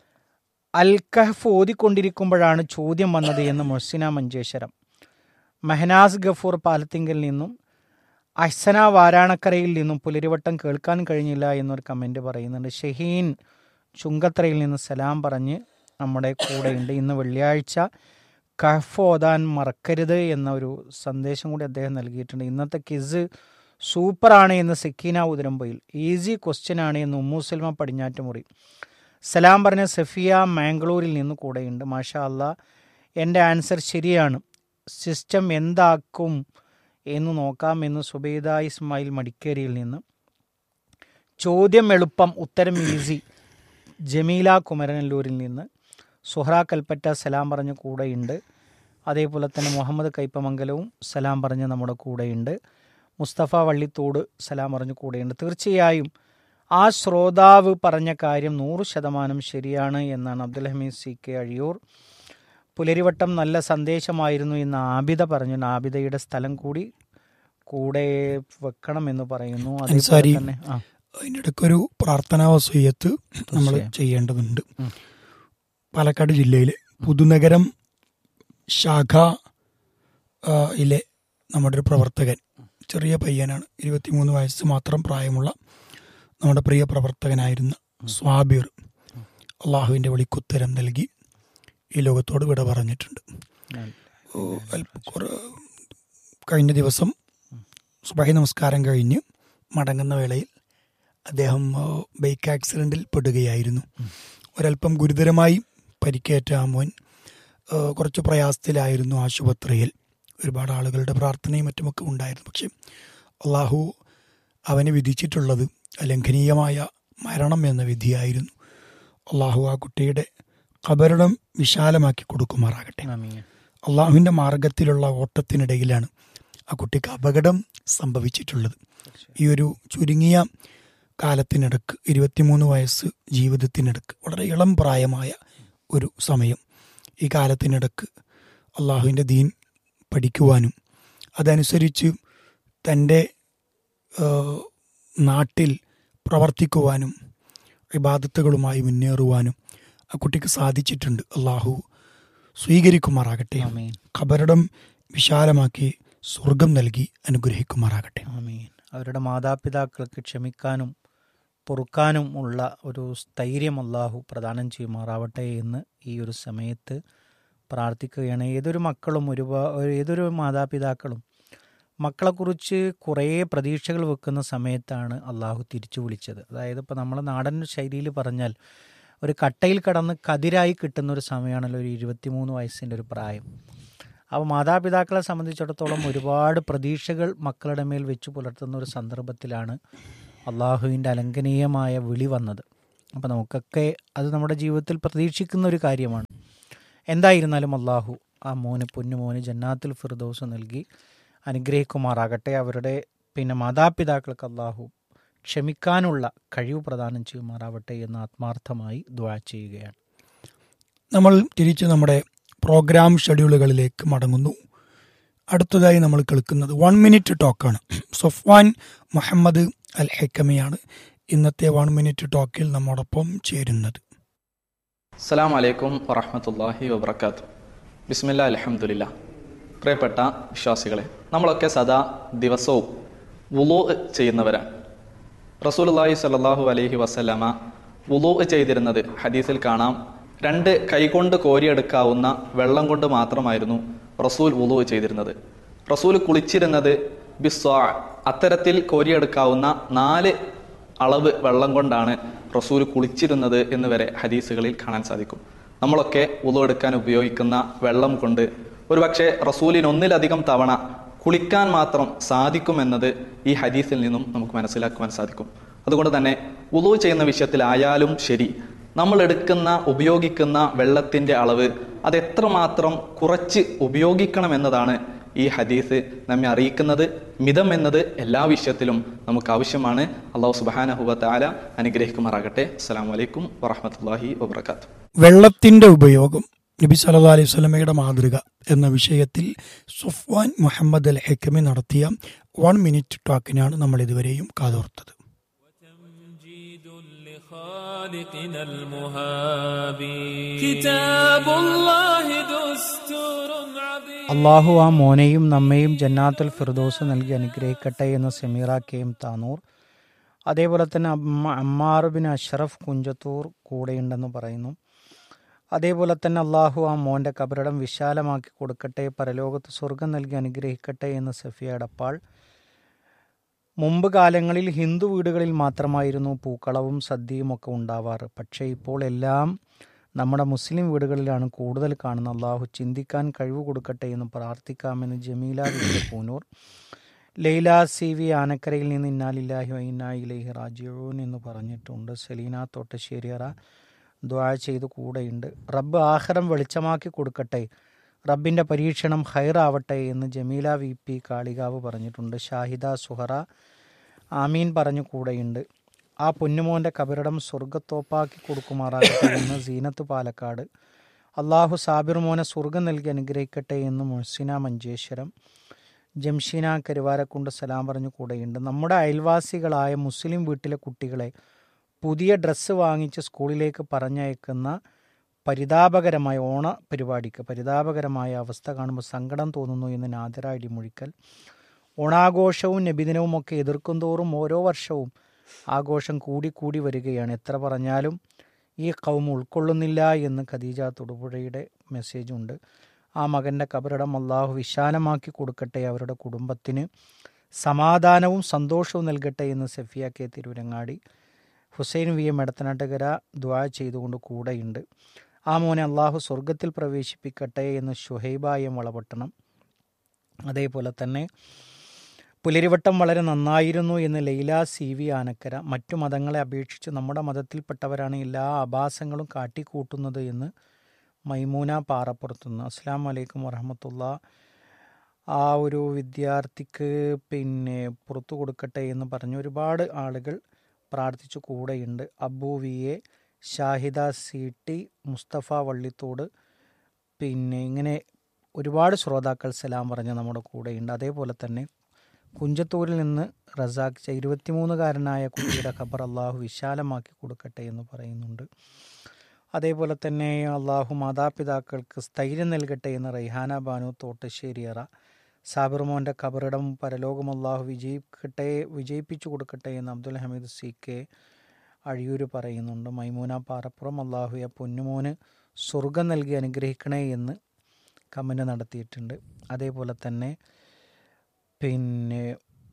അൽ കഹഫ് ഓതിക്കൊണ്ടിരിക്കുമ്പോഴാണ് ചോദ്യം വന്നത് എന്ന് മൊഹ്സിന മഞ്ചേശ്വരം മെഹനാസ് ഗഫൂർ പാലത്തിങ്കിൽ നിന്നും അഹ്സന വാരാണക്കരയിൽ നിന്നും പുലരിവട്ടം കേൾക്കാൻ കഴിഞ്ഞില്ല എന്നൊരു കമൻറ്റ് പറയുന്നുണ്ട് ഷഹീൻ ചുങ്കത്രയിൽ നിന്ന് സലാം പറഞ്ഞ് നമ്മുടെ കൂടെയുണ്ട് ഇന്ന് വെള്ളിയാഴ്ച കഹഫ് ഓതാൻ മറക്കരുത് എന്ന ഒരു സന്ദേശം കൂടി അദ്ദേഹം നൽകിയിട്ടുണ്ട് ഇന്നത്തെ കിസ് സൂപ്പറാണ് എന്ന് സെക്കീന ഉദരമ്പൊയിൽ ഈസി ക്വസ്റ്റ്യൻ ആണ് എന്ന് ഉമ്മുസൽമ പടിഞ്ഞാറ്റുമുറി സലാം പറഞ്ഞ സഫിയ മാംഗ്ലൂരിൽ നിന്ന് കൂടെയുണ്ട് മാഷാ അല്ല എൻ്റെ ആൻസർ ശരിയാണ് സിസ്റ്റം എന്താക്കും എന്ന് നോക്കാം എന്ന് സുബൈദ ഇസ്മായിൽ മടിക്കേരിയിൽ നിന്ന് ചോദ്യം എളുപ്പം ഉത്തരം ഈസി ജമീല കുമരനല്ലൂരിൽ നിന്ന് സുഹ്ര കൽപ്പറ്റ സലാം പറഞ്ഞ കൂടെയുണ്ട് അതേപോലെ തന്നെ മുഹമ്മദ് കൈപ്പമംഗലവും സലാം പറഞ്ഞ് നമ്മുടെ കൂടെയുണ്ട് മുസ്തഫ വള്ളിത്തോട് സലാം പറഞ്ഞ് കൂടെയുണ്ട് തീർച്ചയായും ആ ശ്രോതാവ് പറഞ്ഞ കാര്യം നൂറ് ശതമാനം ശരിയാണ് എന്നാണ് അബ്ദുൽ ഹമീദ് സി കെ അഴിയൂർ പുലരിവട്ടം നല്ല സന്ദേശമായിരുന്നു എന്ന് ആബിദ പറഞ്ഞു ആബിദയുടെ സ്ഥലം കൂടി കൂടെ വെക്കണം എന്ന് പറയുന്നു അതേപോലെ അൻസാരി. തന്നെ ആ അതിൻ്റെ ഇടയ്ക്കൊരു പ്രാർത്ഥനാ വസൂയത്ത് നമ്മൾ തീർച്ചയായും. ചെയ്യേണ്ടതുണ്ട് ഉം. പാലക്കാട് ജില്ലയിലെ പുതുനഗരം ശാഖ ആ, ഇലെ നമ്മുടെ ഒരു പ്രവർത്തകൻ ചെറിയ പയ്യനാണ് ഇരുപത്തിമൂന്ന് വയസ്സ് മാത്രം പ്രായമുള്ള നമ്മുടെ പ്രിയ പ്രവർത്തകനായിരുന്ന സ്വാബിർ അള്ളാഹുവിൻ്റെ വിളിക്കുത്തരം നൽകി ഈ ലോകത്തോട് വിട പറഞ്ഞിട്ടുണ്ട് ഓ, അല്പ- കുറ- കഴിഞ്ഞ ദിവസം സുബഹി നമസ്കാരം കഴിഞ്ഞ് മടങ്ങുന്ന വേളയിൽ അദ്ദേഹം ആ, ബൈക്ക് ആക്സിഡൻറ്റിൽ പെടുകയായിരുന്നു ഒരല്പം ഗുരുതരമായി പരിക്കേറ്റ ആ മോൻ ആ, കുറച്ച് പ്രയാസത്തിലായിരുന്നു ആശുപത്രിയിൽ ഒരുപാട് ആളുകളുടെ പ്രാർത്ഥനയും മറ്റുമൊക്കെ ഉണ്ടായിരുന്നു പക്ഷെ അള്ളാഹു അവന് വിധിച്ചിട്ടുള്ളത് അലംഘനീയമായ മരണം എന്ന വിധിയായിരുന്നു അള്ളാഹു ആ കുട്ടിയുടെ കബറിടം വിശാലമാക്കി കൊടുക്കുമാറാകട്ടെ ആമീൻ. അള്ളാഹുവിൻ്റെ മാർഗത്തിലുള്ള ഓട്ടത്തിനിടയിലാണ് ആ കുട്ടിക്ക് അപകടം സംഭവിച്ചിട്ടുള്ളത് ഈ ഒരു ചുരുങ്ങിയ കാലത്തിനിടക്ക് ഇരുപത്തിമൂന്ന് വയസ്സ് ജീവിതത്തിനിടക്ക് വളരെ ഇളം പ്രായമായ ഒരു സമയം ഈ കാലത്തിനിടക്ക് അള്ളാഹുവിൻ്റെ ദീൻ പഠിക്കുവാനും അതനുസരിച്ച് തൻ്റെ ആ, നാട്ടിൽ പ്രവർത്തിക്കുവാനും ഇബാദത്തുകളുമായി മുന്നേറുവാനും ആ കുട്ടിക്ക് സാധിച്ചിട്ടുണ്ട് അള്ളാഹു സ്വീകരിക്കുമാറാകട്ടെ ആമീൻ ഖബറിടം വിശാലമാക്കി സ്വർഗം നൽകി അനുഗ്രഹിക്കുമാറാകട്ടെ ആമീൻ അവരുടെ മാതാപിതാക്കൾക്ക് ക്ഷമിക്കാനും പൊറുക്കാനും ഉള്ള ഒരു സ്ഥൈര്യം അള്ളാഹു പ്രദാനം ചെയ്യുമാറാവട്ടെ എന്ന് ഈ ഒരു സമയത്ത് പ്രാർത്ഥിക്കുകയാണ് ഏതൊരു മക്കളും ഒരുപാ ഏതൊരു മാതാപിതാക്കളും മക്കളെക്കുറിച്ച് കുറേ പ്രതീക്ഷകൾ വെക്കുന്ന സമയത്താണ് അള്ളാഹു തിരിച്ചു വിളിച്ചത് അതായത് ഇപ്പോൾ നമ്മളെ നാടൻ ശൈലിയിൽ പറഞ്ഞാൽ ഒരു കട്ടയിൽ കടന്ന് കതിരായി കിട്ടുന്ന ഒരു സമയമാണല്ലോ ഒരു ഇരുപത്തിമൂന്ന് വയസ്സിൻ്റെ ഒരു പ്രായം അപ്പോൾ മാതാപിതാക്കളെ സംബന്ധിച്ചിടത്തോളം ഒരുപാട് പ്രതീക്ഷകൾ മക്കളുടെ മേൽ വെച്ച് പുലർത്തുന്ന ഒരു സന്ദർഭത്തിലാണ് അള്ളാഹുവിൻ്റെ അലംഘനീയമായ വിളി വന്നത് അപ്പോൾ നമുക്കൊക്കെ അത് നമ്മുടെ ജീവിതത്തിൽ പ്രതീക്ഷിക്കുന്ന ഒരു കാര്യമാണ് എന്തായിരുന്നാലും അള്ളാഹു ആ മോന് പൊന്നുമോന് ജന്നാത്തുൽ ഫിർദോസ് നൽകി അനുഗ്രഹിക്കുമാറാകട്ടെ അവരുടെ പിന്നെ മാതാപിതാക്കൾക്ക് അള്ളാഹു ക്ഷമിക്കാനുള്ള കഴിവ് പ്രദാനം ചെയ്യുമാറാവട്ടെ എന്ന് ആത്മാർത്ഥമായി ദ്വാ ചെയ്യുകയാണ് നമ്മൾ തിരിച്ച് നമ്മുടെ പ്രോഗ്രാം ഷെഡ്യൂളുകളിലേക്ക് മടങ്ങുന്നു അടുത്തതായി നമ്മൾ കേൾക്കുന്നത് വൺ മിനിറ്റ് ടോക്കാണ് സൊഫ്വാൻ മുഹമ്മദ് അൽ ഹെക്കമിയാണ് ഇന്നത്തെ വൺ മിനിറ്റ് ടോക്കിൽ നമ്മോടൊപ്പം ചേരുന്നത് അസ്സാം വലൈക്കും വറഹമത്തല്ലാഹി വബർക്കാത്തു ബിസ്മില്ല അലഹമുല്ല പ്രിയപ്പെട്ട വിശ്വാസികളെ നമ്മളൊക്കെ സദാ ദിവസവും വുളോ ചെയ്യുന്നവരാണ് റസൂലുള്ളാഹി സ്വല്ലല്ലാഹു അലൈഹി വസല്ലമ വുളോ ചെയ്തിരുന്നത് ഹദീസിൽ കാണാം രണ്ട് കൈകൊണ്ട് കോരിയെടുക്കാവുന്ന വെള്ളം കൊണ്ട് മാത്രമായിരുന്നു റസൂൽ വുളു ചെയ്തിരുന്നത് റസൂൽ കുളിച്ചിരുന്നത് ബിസ്വാ അത്തരത്തിൽ കോരിയെടുക്കാവുന്ന നാല് അളവ് വെള്ളം കൊണ്ടാണ് റസൂൽ കുളിച്ചിരുന്നത് എന്ന് വരെ ഹദീസുകളിൽ കാണാൻ സാധിക്കും നമ്മളൊക്കെ ഉളു എടുക്കാൻ ഉപയോഗിക്കുന്ന വെള്ളം കൊണ്ട് ഒരുപക്ഷെ റസൂലിന് ഒന്നിലധികം തവണ കുളിക്കാൻ മാത്രം സാധിക്കുമെന്നത് ഈ ഹദീസിൽ നിന്നും നമുക്ക് മനസ്സിലാക്കുവാൻ സാധിക്കും അതുകൊണ്ട് തന്നെ ഉളു ചെയ്യുന്ന വിഷയത്തിലായാലും ശരി നമ്മൾ എടുക്കുന്ന ഉപയോഗിക്കുന്ന വെള്ളത്തിന്റെ അളവ് അത് എത്രമാത്രം കുറച്ച് ഉപയോഗിക്കണം എന്നതാണ് ഈ ഹദീസ് നമ്മെ അറിയിക്കുന്നത് മിതം എന്നത് എല്ലാ വിഷയത്തിലും നമുക്ക് ആവശ്യമാണ് അള്ളാഹു സുബാനഹുബ താല അനുഗ്രഹിക്കുമാറാകട്ടെ അസ്സാം വലൈക്കും വറഹമത്തല്ലാഹി വബർക്കാത്തു വെള്ളത്തിന്റെ ഉപയോഗം നബി സല്ലല്ലാഹു അലൈഹി വസല്ലമയുടെ മാതൃക എന്ന വിഷയത്തിൽ സുഫ്വാൻ മുഹമ്മദ് അൽ ഹെക്കമി നടത്തിയ വൺ മിനിറ്റ് ടോക്കിനാണ് നമ്മൾ ഇതുവരെയും കാതോർത്തത് تمجيد لخالقنا المهابي كتاب الله دستور عظيم അള്ളാഹു ആ മോനെയും നമ്മെയും ജന്നാത്തുൽ ഫിർദോസ് നൽകി അനുഗ്രഹിക്കട്ടെ എന്ന് സെമീറ കെ എം താനൂർ അതേപോലെ തന്നെ അമ്മ- അമ്മാർ ബിൻ അഷ്റഫ് കുഞ്ചത്തൂർ കൂടെയുണ്ടെന്ന് പറയുന്നു അതേപോലെ തന്നെ അള്ളാഹു ആ മോൻ്റെ കബറിടം വിശാലമാക്കി കൊടുക്കട്ടെ പരലോകത്ത് സ്വർഗം നൽകി അനുഗ്രഹിക്കട്ടെ എന്ന് സഫിയ എടപ്പാൾ മുമ്പ് കാലങ്ങളിൽ ഹിന്ദു വീടുകളിൽ മാത്രമായിരുന്നു പൂക്കളവും സദ്യയും ഒക്കെ ഉണ്ടാവാറ് പക്ഷേ ഇപ്പോൾ എല്ലാം നമ്മുടെ മുസ്ലിം വീടുകളിലാണ് കൂടുതൽ കാണുന്ന അള്ളാഹു ചിന്തിക്കാൻ കഴിവ് കൊടുക്കട്ടെ എന്ന് പ്രാർത്ഥിക്കാമെന്ന് ജമീല വിജയ പൂനൂർ ലൈല സി വി ആനക്കരയിൽ നിന്ന് ഇന്നാലില്ലാഹി വൈനായിലേഹി റാജിയൂൻ എന്ന് പറഞ്ഞിട്ടുണ്ട് സെലീന തോട്ടശ്ശേരിയറ ദ്വാ ചെയ്ത് കൂടെയുണ്ട് റബ്ബ് ആഹാരം വെളിച്ചമാക്കി കൊടുക്കട്ടെ റബ്ബിൻ്റെ പരീക്ഷണം ഹൈറാവട്ടെ എന്ന് ജമീല വി പി കാളികാവ് പറഞ്ഞിട്ടുണ്ട് ഷാഹിദ സുഹറ ആമീൻ പറഞ്ഞു കൂടെയുണ്ട് ആ പൊന്നുമോൻ്റെ കബറിടം സ്വർഗത്തോപ്പാക്കി കൊടുക്കുമാറാകട്ടെ എന്ന് സീനത്ത് പാലക്കാട് അള്ളാഹു സാബിർ മോനെ സ്വർഗം നൽകി അനുഗ്രഹിക്കട്ടെ എന്ന് മുഹസിന മഞ്ചേശ്വരം ജംഷീന കരുവാരക്കുണ്ട് സലാം പറഞ്ഞു കൂടെയുണ്ട് നമ്മുടെ അയൽവാസികളായ മുസ്ലിം വീട്ടിലെ കുട്ടികളെ പുതിയ ഡ്രസ്സ് വാങ്ങിച്ച് സ്കൂളിലേക്ക് പറഞ്ഞയക്കുന്ന പരിതാപകരമായ ഓണ പരിപാടിക്ക് പരിതാപകരമായ അവസ്ഥ കാണുമ്പോൾ സങ്കടം തോന്നുന്നു എന്ന് നാദിറ ഇടിമുഴിക്കൽ ഓണാഘോഷവും നബിദിനവും ഒക്കെ എതിർക്കും തോറും ഓരോ വർഷവും ആഘോഷം കൂടിക്കൂടി വരികയാണ് എത്ര പറഞ്ഞാലും ഈ കൗം ഉൾക്കൊള്ളുന്നില്ല എന്ന് ഖദീജ തൊടുപുഴയുടെ മെസ്സേജുണ്ട് ആ മകൻ്റെ കബറിടം അള്ളാഹു വിശാലമാക്കി കൊടുക്കട്ടെ അവരുടെ കുടുംബത്തിന് സമാധാനവും സന്തോഷവും നൽകട്ടെ എന്ന് Safiya K Tirurangadi Hussain V M Edathanattukara ദ്വാ ചെയ്തുകൊണ്ട് കൂടെയുണ്ട് ആ മോനെ അള്ളാഹു സ്വർഗത്തിൽ പ്രവേശിപ്പിക്കട്ടെ എന്ന് ഷുഹൈബ എം വളപട്ടണം അതേപോലെ തന്നെ പുലരിവട്ടം വളരെ നന്നായിരുന്നു എന്ന് ലൈല സി വി ആനക്കര മറ്റു മതങ്ങളെ അപേക്ഷിച്ച് നമ്മുടെ മതത്തിൽപ്പെട്ടവരാണ് എല്ലാ ആഭാസങ്ങളും കാട്ടിക്കൂട്ടുന്നത് എന്ന് മൈമൂന പാറപ്പുറത്തുനിന്ന് അസ്സാം വലൈക്കും വറഹമത്തുള്ള ആ ഒരു വിദ്യാർത്ഥിക്ക് പിന്നെ പുറത്തു കൊടുക്കട്ടെ എന്ന് പറഞ്ഞ് ഒരുപാട് ആളുകൾ പ്രാർത്ഥിച്ചു കൂടെയുണ്ട് Abu V A Shahida C T Mustafa Vallithode പിന്നെ ഇങ്ങനെ ഒരുപാട് ശ്രോതാക്കൾ സലാം പറഞ്ഞ് നമ്മുടെ കൂടെയുണ്ട് അതേപോലെ തന്നെ കുഞ്ചത്തൂരിൽ നിന്ന് റസാഖ് ഇരുപത്തിമൂന്നുകാരനായ കുട്ടിയുടെ ഖബർ അള്ളാഹു വിശാലമാക്കി കൊടുക്കട്ടെ എന്ന് പറയുന്നുണ്ട് അതേപോലെ തന്നെ അള്ളാഹു മാതാപിതാക്കൾക്ക് സ്ഥൈര്യം നൽകട്ടെ എന്ന് റൈഹാന ബാനു തോട്ടശ്ശേരിയറ സാബിർ മോൻ്റെ ഖബറിടം പരലോകം അള്ളാഹു വിജയിക്കട്ടെ വിജയിപ്പിച്ചു കൊടുക്കട്ടെ എന്ന് അബ്ദുൽ ഹമീദ് സി കെ അഴിയൂർ പറയുന്നുണ്ട് മൈമൂന പാറപ്പുറം അള്ളാഹുയെ പൊന്നുമോന് സ്വർഗം നൽകി അനുഗ്രഹിക്കണേ എന്ന് കമൻറ്റ് നടത്തിയിട്ടുണ്ട് അതേപോലെ തന്നെ പിന്നെ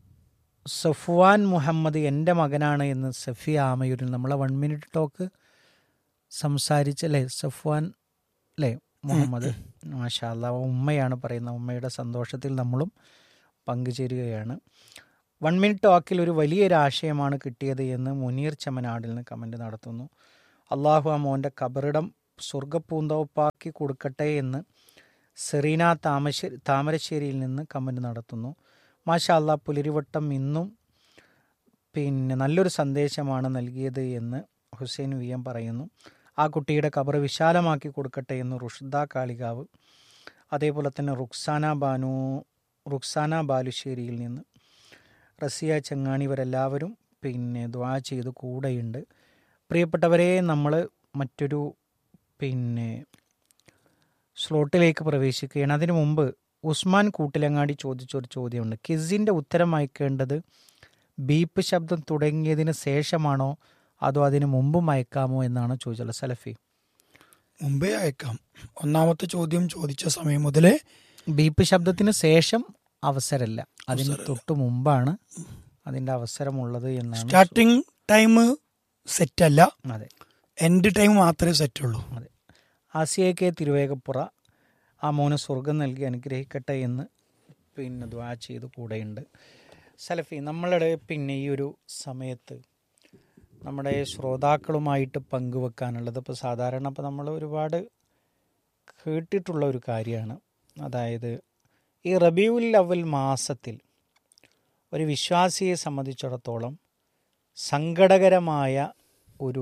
സഫ്വാൻ മുഹമ്മദ് എൻ്റെ മകനാണ് എന്ന് സഫി ആമയൂരിൽ നമ്മളെ വൺ മിനിറ്റ് ടോക്ക് സംസാരിച്ചല്ലേ സഫ്വാൻ അല്ലേ മുഹമ്മദ് മാഷാ അല്ലാ ഉമ്മയാണ് പറയുന്നത് ഉമ്മയുടെ സന്തോഷത്തിൽ നമ്മളും പങ്കുചേരുകയാണ് വൺ മിനിറ്റ് ടോക്കിൽ ഒരു വലിയൊരു ആശയമാണ് കിട്ടിയത് എന്ന് മുനീർ ചമനാടിൽ നിന്ന് കമൻറ്റ് നടത്തുന്നു അള്ളാഹു ആ മോൻ്റെ കബറിടം സ്വർഗപ്പൂന്തോപ്പാക്കി കൊടുക്കട്ടെ എന്ന് സെറീന താമശ്ശേരി താമരശ്ശേരിയിൽ നിന്ന് കമൻറ്റ് നടത്തുന്നു മാഷാ അല്ലാ പുലരിവട്ടം ഇന്നും പിന്നെ നല്ലൊരു സന്ദേശമാണ് നൽകിയത് എന്ന് ഹുസൈൻ വി എം പറയുന്നു ആ കുട്ടിയുടെ കബർ വിശാലമാക്കി കൊടുക്കട്ടെ എന്ന് റുഷ്ദ കാളികാവ് അതേപോലെ തന്നെ റുക്സാന ബാനു റുക്സാന ബാലുശ്ശേരിയിൽ നിന്ന് റസിയ ചെങ്ങാണി ഇവരെല്ലാവരും പിന്നെ ദ്വാ ചെയ്ത് കൂടെയുണ്ട് പ്രിയപ്പെട്ടവരെ നമ്മൾ മറ്റൊരു പിന്നെ സ്ലോട്ടിലേക്ക് പ്രവേശിക്കുകയാണ് അതിനു മുമ്പ് ഉസ്മാൻ കൂട്ടിലങ്ങാടി ചോദിച്ചൊരു ചോദ്യമുണ്ട് കിസിൻ്റെ ഉത്തരം അയക്കേണ്ടത് ബീപ്പ് ശബ്ദം തുടങ്ങിയതിന് ശേഷമാണോ അതോ അതിന് മുമ്പും അയക്കാമോ എന്നാണ് ചോദിച്ചുള്ളത് സലഫി മുമ്പേ അയക്കാം ഒന്നാമത്തെ ചോദ്യം ചോദിച്ച സമയം മുതലേ ബീപ്പ് ശബ്ദത്തിന് ശേഷം അവസരമല്ല അതിന് തൊട്ട് മുമ്പാണ് അതിൻ്റെ അവസരമുള്ളത് എന്നാണ് സ്റ്റാർട്ടിംഗ് ടൈം സെറ്റ് അല്ല അതെ എൻഡ് ടൈം മാത്രമേ സെറ്റ് ഉള്ളൂ അതെ ആസിയ കെ തിരുവേഗപ്പുറ ആ മോന് സ്വർഗം നൽകി അനുഗ്രഹിക്കട്ടെ എന്ന് പിന്നെ ദ്വാ ചെയ്ത് കൂടെയുണ്ട് സലഫി നമ്മളുടെ പിന്നെ ഈ ഒരു സമയത്ത് നമ്മുടെ ശ്രോതാക്കളുമായിട്ട് പങ്കുവെക്കാനുള്ളത് ഇപ്പോൾ സാധാരണ ഇപ്പോൾ നമ്മൾ ഒരുപാട് കേട്ടിട്ടുള്ള ഒരു കാര്യമാണ് അതായത് ഈ റബിയുൽ അവൽ മാസത്തിൽ ഒരു വിശ്വാസിയെ സംബന്ധിച്ചിടത്തോളം സങ്കടകരമായ ഒരു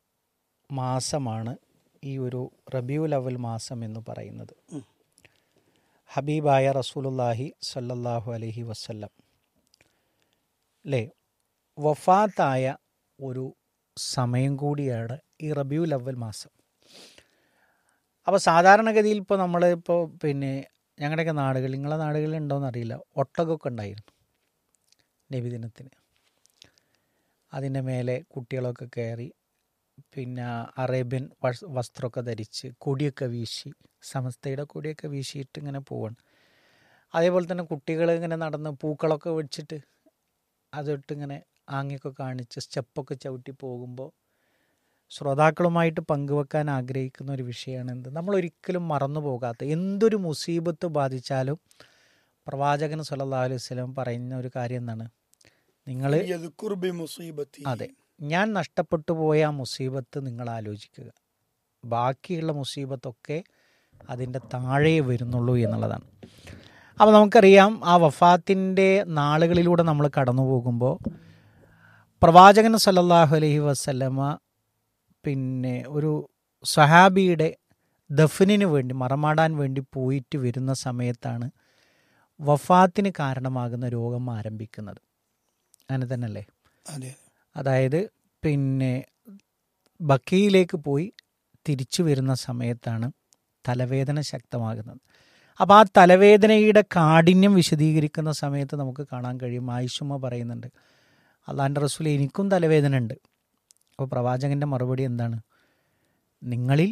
മാസമാണ് ഈ ഒരു റബിയുൽ അവൽ മാസം എന്ന് പറയുന്നത് ഹബീബായ റസൂലുല്ലാഹി സല്ലല്ലാഹു അലൈഹി വസല്ലം അല്ലേ വഫാത്തായ ഒരു സമയം കൂടിയാണ് ഈ റബിയുൽ അവൽ മാസം അപ്പോൾ സാധാരണഗതിയിൽ ഇപ്പോൾ നമ്മൾ ഇപ്പോൾ പിന്നെ ഞങ്ങളുടെയൊക്കെ നാടുകൾ നിങ്ങളെ നാടുകളിൽ ഉണ്ടോയെന്ന് അറിയില്ല ഒട്ടകമൊക്കെ ഉണ്ടായിരുന്നു നബിദിനത്തിന് അതിൻ്റെ മേലെ കുട്ടികളൊക്കെ കയറി പിന്നെ അറേബ്യൻ വസ്- വസ്ത്രമൊക്കെ ധരിച്ച് കൊടിയൊക്കെ വീശി സമസ്തയുടെ കൊടിയൊക്കെ വീശിയിട്ട് ഇങ്ങനെ പോവാണ് അതേപോലെ തന്നെ കുട്ടികൾ ഇങ്ങനെ നടന്ന് പൂക്കളൊക്കെ വെച്ചിട്ട് അതിട്ട് ഇങ്ങനെ ആങ്ങിയൊക്കെ കാണിച്ച് സ്റ്റെപ്പൊക്കെ ചവിട്ടി പോകുമ്പോൾ ശ്രോതാക്കളുമായിട്ട് പങ്കുവെക്കാൻ ആഗ്രഹിക്കുന്ന ഒരു വിഷയമാണ് എന്ത് നമ്മൾ ഒരിക്കലും മറന്നു പോകാത്ത എന്തൊരു മുസീബത്ത് ബാധിച്ചാലും പ്രവാചകൻ സല്ലല്ലാഹു അലൈഹി വസല്ലം പറയുന്ന ഒരു കാര്യം എന്താണ് നിങ്ങൾ യദ്കുർ ബി മുസീബത്തി. അതെ ഞാൻ നഷ്ടപ്പെട്ടു പോയ ആ മുസീബത്ത് നിങ്ങൾ ആലോചിക്കുക ബാക്കിയുള്ള മുസീബത്തൊക്കെ അതിൻ്റെ താഴെ വരുന്നുള്ളൂ എന്നുള്ളതാണ് അപ്പോൾ നമുക്കറിയാം ആ വഫാത്തിൻ്റെ നാളുകളിലൂടെ നമ്മൾ കടന്നു പോകുമ്പോൾ പ്രവാചകൻ സല്ലല്ലാഹു അലൈഹി വസല്ലമ പിന്നെ ഒരു സഹാബിയുടെ ദഫനിന് വേണ്ടി മറമാടാൻ വേണ്ടി പോയിട്ട് വരുന്ന സമയത്താണ് വഫാത്തിന് കാരണമാകുന്ന രോഗം ആരംഭിക്കുന്നത് അങ്ങനെ തന്നെയല്ലേ അതെ അതായത് പിന്നെ ബക്കയിലേക്ക് പോയി തിരിച്ചു വരുന്ന സമയത്താണ് തലവേദന ശക്തമാകുന്നത് അപ്പോൾ ആ തലവേദനയുടെ കാഠിന്യം വിശദീകരിക്കുന്ന സമയത്ത് നമുക്ക് കാണാൻ കഴിയും ആയിഷുമ്മ പറയുന്നുണ്ട് അള്ളാൻ്റെ റസൂൽ എനിക്കും തലവേദന ഉണ്ട് അപ്പോൾ പ്രവാചകൻ്റെ മറുപടി എന്താണ് നിങ്ങളിൽ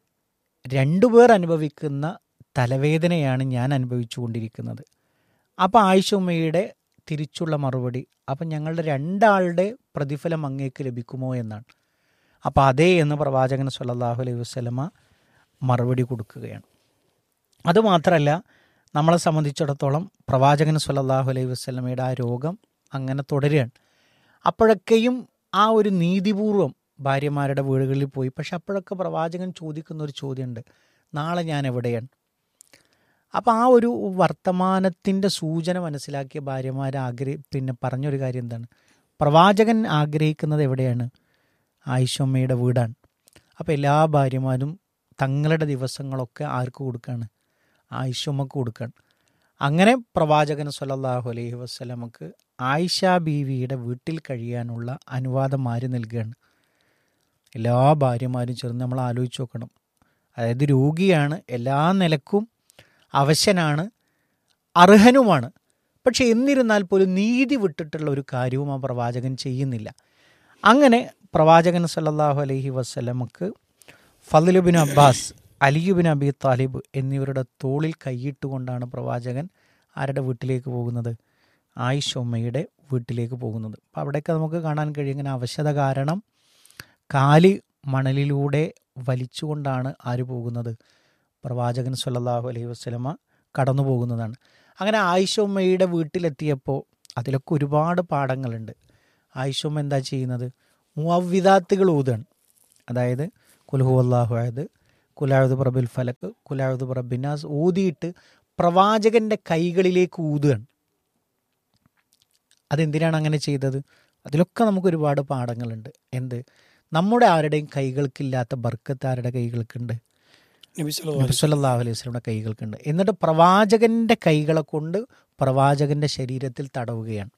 രണ്ടുപേർ അനുഭവിക്കുന്ന തലവേദനയാണ് ഞാൻ അനുഭവിച്ചു കൊണ്ടിരിക്കുന്നത് അപ്പോൾ ആയിഷുമ്മയുടെ തിരിച്ചുള്ള മറുപടി അപ്പം ഞങ്ങളുടെ രണ്ടാളുടെ പ്രതിഫലം അങ്ങേക്ക് ലഭിക്കുമോ എന്നാണ് അപ്പോൾ അതേ എന്ന് പ്രവാചകൻ സല്ലല്ലാഹു അലൈഹി വസല്ലമ മറുപടി കൊടുക്കുകയാണ് അതുമാത്രമല്ല നമ്മളെ സംബന്ധിച്ചിടത്തോളം പ്രവാചകൻ സല്ലല്ലാഹു അലൈഹി വസല്ലമയുടെ ആ രോഗം അങ്ങനെ തുടരുകയാണ് അപ്പോഴൊക്കെയും ആ ഒരു നീതിപൂർവം ഭാര്യമാരുടെ വീടുകളിൽ പോയി പക്ഷെ അപ്പോഴൊക്കെ പ്രവാചകൻ ചോദിക്കുന്ന ഒരു ചോദ്യമുണ്ട് നാളെ ഞാൻ എവിടെയാണ് അപ്പോൾ ആ ഒരു വർത്തമാനത്തിൻ്റെ സൂചന മനസ്സിലാക്കിയ ഭാര്യമാർ ആഗ്രഹി പിന്നെ പറഞ്ഞൊരു കാര്യം എന്താണ് പ്രവാചകൻ ആഗ്രഹിക്കുന്നത് എവിടെയാണ് ആയിഷമ്മയുടെ വീടാണ് അപ്പോൾ എല്ലാ ഭാര്യമാരും തങ്ങളുടെ ദിവസങ്ങളൊക്കെ ആർക്ക് കൊടുക്കുകയാണ് ആയിഷമ്മക്ക് കൊടുക്കുകയാണ് അങ്ങനെ പ്രവാചകൻ സല്ലല്ലാഹു അലൈഹി വസ്ലമക്ക് ആയിഷ ബീവിയുടെ വീട്ടിൽ കഴിയാനുള്ള അനുവാദം ആര് നൽകുകയാണ് എല്ലാ ഭാര്യമാരും ചേർന്ന് നമ്മൾ ആലോചിച്ച് നോക്കണം അതായത് രോഗിയാണ് എല്ലാ നിലക്കും അവശനാണ് അർഹനുമാണ് പക്ഷെ എന്നിരുന്നാൽ പോലും നീതി വിട്ടിട്ടുള്ള ഒരു കാര്യവും ആ പ്രവാചകൻ ചെയ്യുന്നില്ല അങ്ങനെ പ്രവാചകൻ സല്ലല്ലാഹു അലൈഹി വസ്ലമക്ക് ഫലുബിൻ അബ്ബാസ് അലിയുബിൻ അബി താലിബ് എന്നിവരുടെ തോളിൽ കൈയിട്ടുകൊണ്ടാണ് പ്രവാചകൻ ആരുടെ വീട്ടിലേക്ക് പോകുന്നത് ആയിഷ് ഉമ്മയുടെ വീട്ടിലേക്ക് പോകുന്നത് അപ്പം അവിടെയൊക്കെ നമുക്ക് കാണാൻ കഴിയും ഇങ്ങനെ അവശത കാരണം കാല് മണലിലൂടെ വലിച്ചുകൊണ്ടാണ് ആര് പോകുന്നത് പ്രവാചകൻ സല്ലല്ലാഹു അലൈഹി വസ്ലമ കടന്നു പോകുന്നതാണ് അങ്ങനെ ആയിഷ ഉമ്മയുടെ വീട്ടിലെത്തിയപ്പോൾ അതിലൊക്കെ ഒരുപാട് പാഠങ്ങളുണ്ട് ആയിഷും എന്താ ചെയ്യുന്നത് മുവ്വിദാത്തുകൾ ഊതാണ് അതായത് കുൽഹു അള്ളാഹു അയത് കുലാഴുദ് പ്രബിൽ ഫലക്ക് കുലാഴുദ് പ്രബിനാസ് ഊതിയിട്ട് പ്രവാചകന്റെ കൈകളിലേക്ക് ഊതുകയാണ് അതെന്തിനാണ് അങ്ങനെ ചെയ്തത് അതിലൊക്കെ നമുക്ക് ഒരുപാട് പാഠങ്ങളുണ്ട് എന്ത് നമ്മുടെ ആരുടെയും കൈകൾക്കില്ലാത്ത ബർക്കത്ത് ആരുടെ കൈകൾക്കുണ്ട് നബി സല്ലല്ലാഹു അലൈഹി നബിസ്വല്ലാഹു അലൈഹി വസ്ലമിയുടെ കൈകൾക്കുണ്ട് എന്നിട്ട് പ്രവാചകന്റെ കൈകളെ കൊണ്ട് പ്രവാചകന്റെ ശരീരത്തിൽ തടവുകയാണ്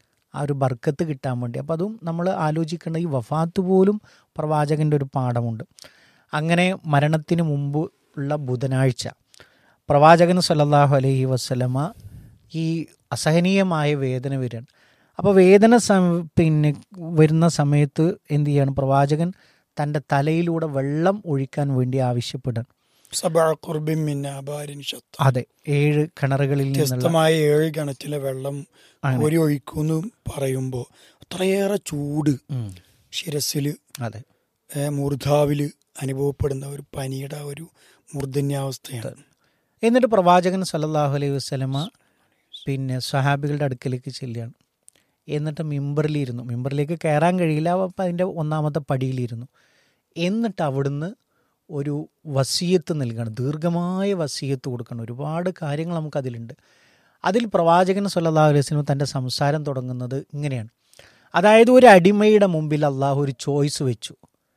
ആ ഒരു ബർക്കത്ത് കിട്ടാൻ വേണ്ടി അപ്പം അതും നമ്മൾ ആലോചിക്കേണ്ട ഈ വഫാത്ത് പോലും പ്രവാചകന്റെ ഒരു പാഠമുണ്ട് അങ്ങനെ മരണത്തിന് മുമ്പ് ഉള്ള ബുധനാഴ്ച പ്രവാചകൻ സല്ലല്ലാഹു അലൈഹി വസ്ലമ ഈ അസഹനീയമായ വേദന വരികയാണ് അപ്പോൾ വേദന സം പിന്നെ വരുന്ന സമയത്ത് എന്ത് ചെയ്യാണ് പ്രവാചകൻ തൻ്റെ തലയിലൂടെ വെള്ളം ഒഴിക്കാൻ വേണ്ടി ആവശ്യപ്പെടുകയാണ് സബഅ ഖുർബിൻ മിൻ ആബാരിൻ ശത്ത അതെ ഏഴ് കിണറുകളിൽ നിന്നുള്ള വ്യത്യസ്തമായ ഏഴ് കിണറ്റിലെ വെള്ളം അങ്ങനെ. കോരി ഒഴിക്കുമെന്ന് പറയുമ്പോൾ അത്രയേറെ ചൂട് ഉം, ശിരസിൽ അതെ മൂർധാവിൽ അനുഭവപ്പെടുന്ന ഒരു പനിയുടെ ഒരു മൂർധന്യാവസ്ഥയാണ് എന്നിട്ട് പ്രവാചകൻ സല്ലല്ലാഹു അലൈഹി വസ്ലമ പിന്നെ സ്വഹാബികളുടെ അടുക്കലേക്ക് ചെല്ലുകയാണ് എന്നിട്ട് മിമ്പറിലിരുന്നു മിമ്പറിലേക്ക് കയറാൻ കഴിയില്ല അപ്പം അതിൻ്റെ ഒന്നാമത്തെ പടിയിലിരുന്നു എന്നിട്ട് അവിടുന്ന് ഒരു വസീയത്ത് നൽകണം ദീർഘമായ വസീയത്ത് കൊടുക്കണം ഒരുപാട് കാര്യങ്ങൾ നമുക്കതിലുണ്ട് അതിൽ പ്രവാചകൻ സല്ലല്ലാഹു അലൈഹി വസല്ലം തൻ്റെ സംസാരം തുടങ്ങുന്നത് ഇങ്ങനെയാണ് അതായത് ഒരു അടിമയുടെ മുമ്പിൽ അള്ളാഹു ഒരു ചോയ്സ് വെച്ചു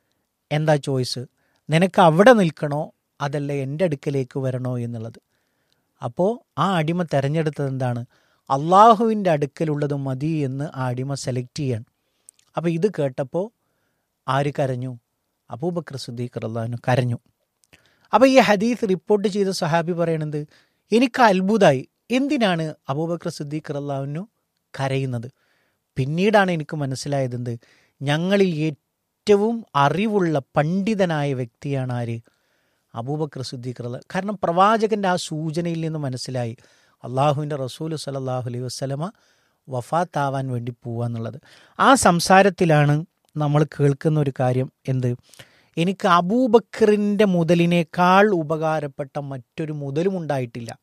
എന്താ ചോയ്സ് നിനക്ക് അവിടെ നിൽക്കണോ അതല്ല എൻ്റെ അടുക്കലേക്ക് വരണോ എന്നുള്ളത് അപ്പോൾ ആ അടിമ തിരഞ്ഞെടുത്തത് എന്താണ് അള്ളാഹുവിൻ്റെ അടുക്കലുള്ളത് മതി എന്ന് ആ അടിമ സെലക്ട് ചെയ്യാണ് അപ്പോൾ ഇത് കേട്ടപ്പോൾ ആര് കരഞ്ഞു അബൂബക്കർ സുദ്ദീഖ് അള്ളാഹുനു കരഞ്ഞു അപ്പോൾ ഈ ഹദീസ് റിപ്പോർട്ട് ചെയ്ത സഹാബി പറയണത് എനിക്ക് അത്ഭുതമായി എന്തിനാണ് അബൂബക്കർ സുദ്ദീഖ് അള്ളാഹുനു കരയുന്നത് പിന്നീടാണ് എനിക്ക് മനസ്സിലായത് എന്ത് ഞങ്ങളിൽ ഏറ്റവും അറിവുള്ള പണ്ഡിതനായ വ്യക്തിയാണ് ആര് അബൂബക്കർ സിദ്ദീഖ് റളിയല്ലാഹു കാരണം പ്രവാചകന്റെ ആ സൂചനയിൽ നിന്ന് മനസ്സിലായി അള്ളാഹുവിൻ്റെ റസൂൽ സല്ലല്ലാഹു അലൈഹി വസ്ലമ വഫാത്താവാൻ വേണ്ടി പോവാന്നുള്ളത് ആ സംസാരത്തിലാണ് നമ്മൾ കേൾക്കുന്ന ഒരു കാര്യം എന്ത് എനിക്ക് അബൂബക്കറിൻ്റെ മുതലിനേക്കാൾ ഉപകാരപ്പെട്ട മറ്റൊരു മുതലും ഉണ്ടായിട്ടില്ല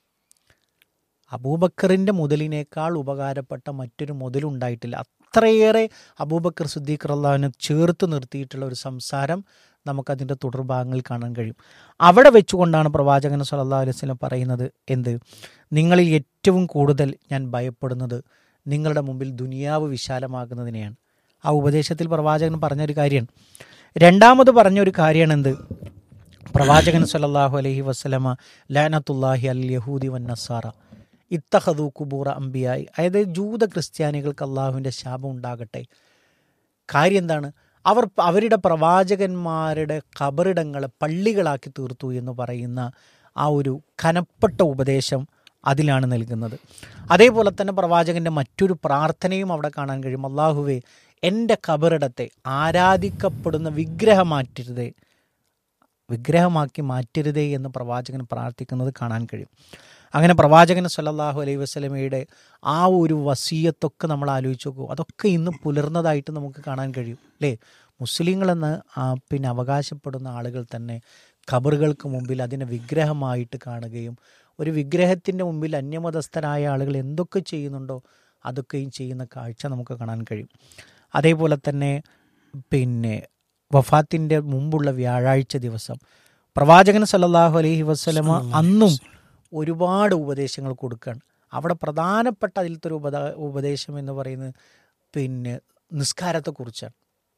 അബൂബക്കറിൻ്റെ മുതലിനേക്കാൾ ഉപകാരപ്പെട്ട മറ്റൊരു മുതലുണ്ടായിട്ടില്ല അത്രയേറെ അബൂബക്കർ സുദ്ദീഖ് റള്ളാവിനെ ചേർത്ത് നിർത്തിയിട്ടുള്ള ഒരു സംസാരം നമുക്കതിൻ്റെ തുടർഭാഗങ്ങൾ കാണാൻ കഴിയും അവിടെ വെച്ചുകൊണ്ടാണ് പ്രവാചകൻ സല്ലല്ലാഹു അലൈഹി വസല്ലം പറയുന്നത് എന്ത് നിങ്ങളിൽ ഏറ്റവും കൂടുതൽ ഞാൻ ഭയപ്പെടുന്നത് നിങ്ങളുടെ മുമ്പിൽ ദുനിയാവ് വിശാലമാകുന്നതിനെയാണ് ആ ഉപദേശത്തിൽ പ്രവാചകൻ പറഞ്ഞൊരു കാര്യമാണ് രണ്ടാമത് പറഞ്ഞൊരു കാര്യമാണ് എന്ത് പ്രവാചകൻ സല്ലല്ലാഹു അലൈഹി വസ്ലമ ലാനത്തുല്ലാഹി അൽ യഹൂദി വൻ നസാറ ഇത്തഹദു കുബൂറ അംബിയായി അതായത് ജൂത ക്രിസ്ത്യാനികൾക്ക് അള്ളാഹുവിൻ്റെ ശാപം ഉണ്ടാകട്ടെ കാര്യം എന്താണ് അവർ അവരുടെ പ്രവാചകന്മാരുടെ ഖബറിടങ്ങളെ പള്ളികളാക്കി തീർത്തു എന്ന് പറയുന്ന ആ ഒരു കനപ്പെട്ട ഉപദേശം അതിലാണ് നൽകുന്നത് അതേപോലെ തന്നെ പ്രവാചകന്റെ മറ്റൊരു പ്രാർത്ഥനയും അവിടെ കാണാൻ കഴിയും അള്ളാഹുവേ എൻ്റെ ഖബറിടത്തെ ആരാധിക്കപ്പെടുന്ന വിഗ്രഹം മാറ്റരുതേ വിഗ്രഹമാക്കി മാറ്റരുതേ എന്ന് പ്രവാചകൻ പ്രാർത്ഥിക്കുന്നത് കാണാൻ കഴിയും അങ്ങനെ പ്രവാചകൻ സല്ലല്ലാഹു അലൈഹി വസല്ലമയുടെ ആ ഒരു വസീയത്തൊക്കെ നമ്മൾ ആലോചിച്ച് നോക്കൂ അതൊക്കെ ഇന്ന് പുലർന്നതായിട്ട് നമുക്ക് കാണാൻ കഴിയും അല്ലേ മുസ്ലിങ്ങളെന്ന് ആ, പിന്നെ അവകാശപ്പെടുന്ന ആളുകൾ തന്നെ ഖബറുകൾക്ക് മുമ്പിൽ അതിനെ വിഗ്രഹമായിട്ട് കാണുകയും ഒരു വിഗ്രഹത്തിൻ്റെ മുമ്പിൽ അന്യമതസ്ഥരായ ആളുകൾ എന്തൊക്കെ ചെയ്യുന്നുണ്ടോ അതൊക്കെയും ചെയ്യുന്ന കാഴ്ച നമുക്ക് കാണാൻ കഴിയും അതേപോലെ തന്നെ പിന്നെ വഫാത്തിൻ്റെ മുമ്പുള്ള വ്യാഴാഴ്ച ദിവസം പ്രവാചകൻ സല്ലല്ലാഹു അലൈഹി വസ്ലമ അന്നും ഒരുപാട് ഉപദേശങ്ങൾ കൊടുക്കുകയാണ് അവിടെ പ്രധാനപ്പെട്ട അതിലത്തെ ഒരു ഉപദ ഉപദേശം എന്ന് പറയുന്നത് പിന്നെ നിസ്കാരത്തെക്കുറിച്ചാണ്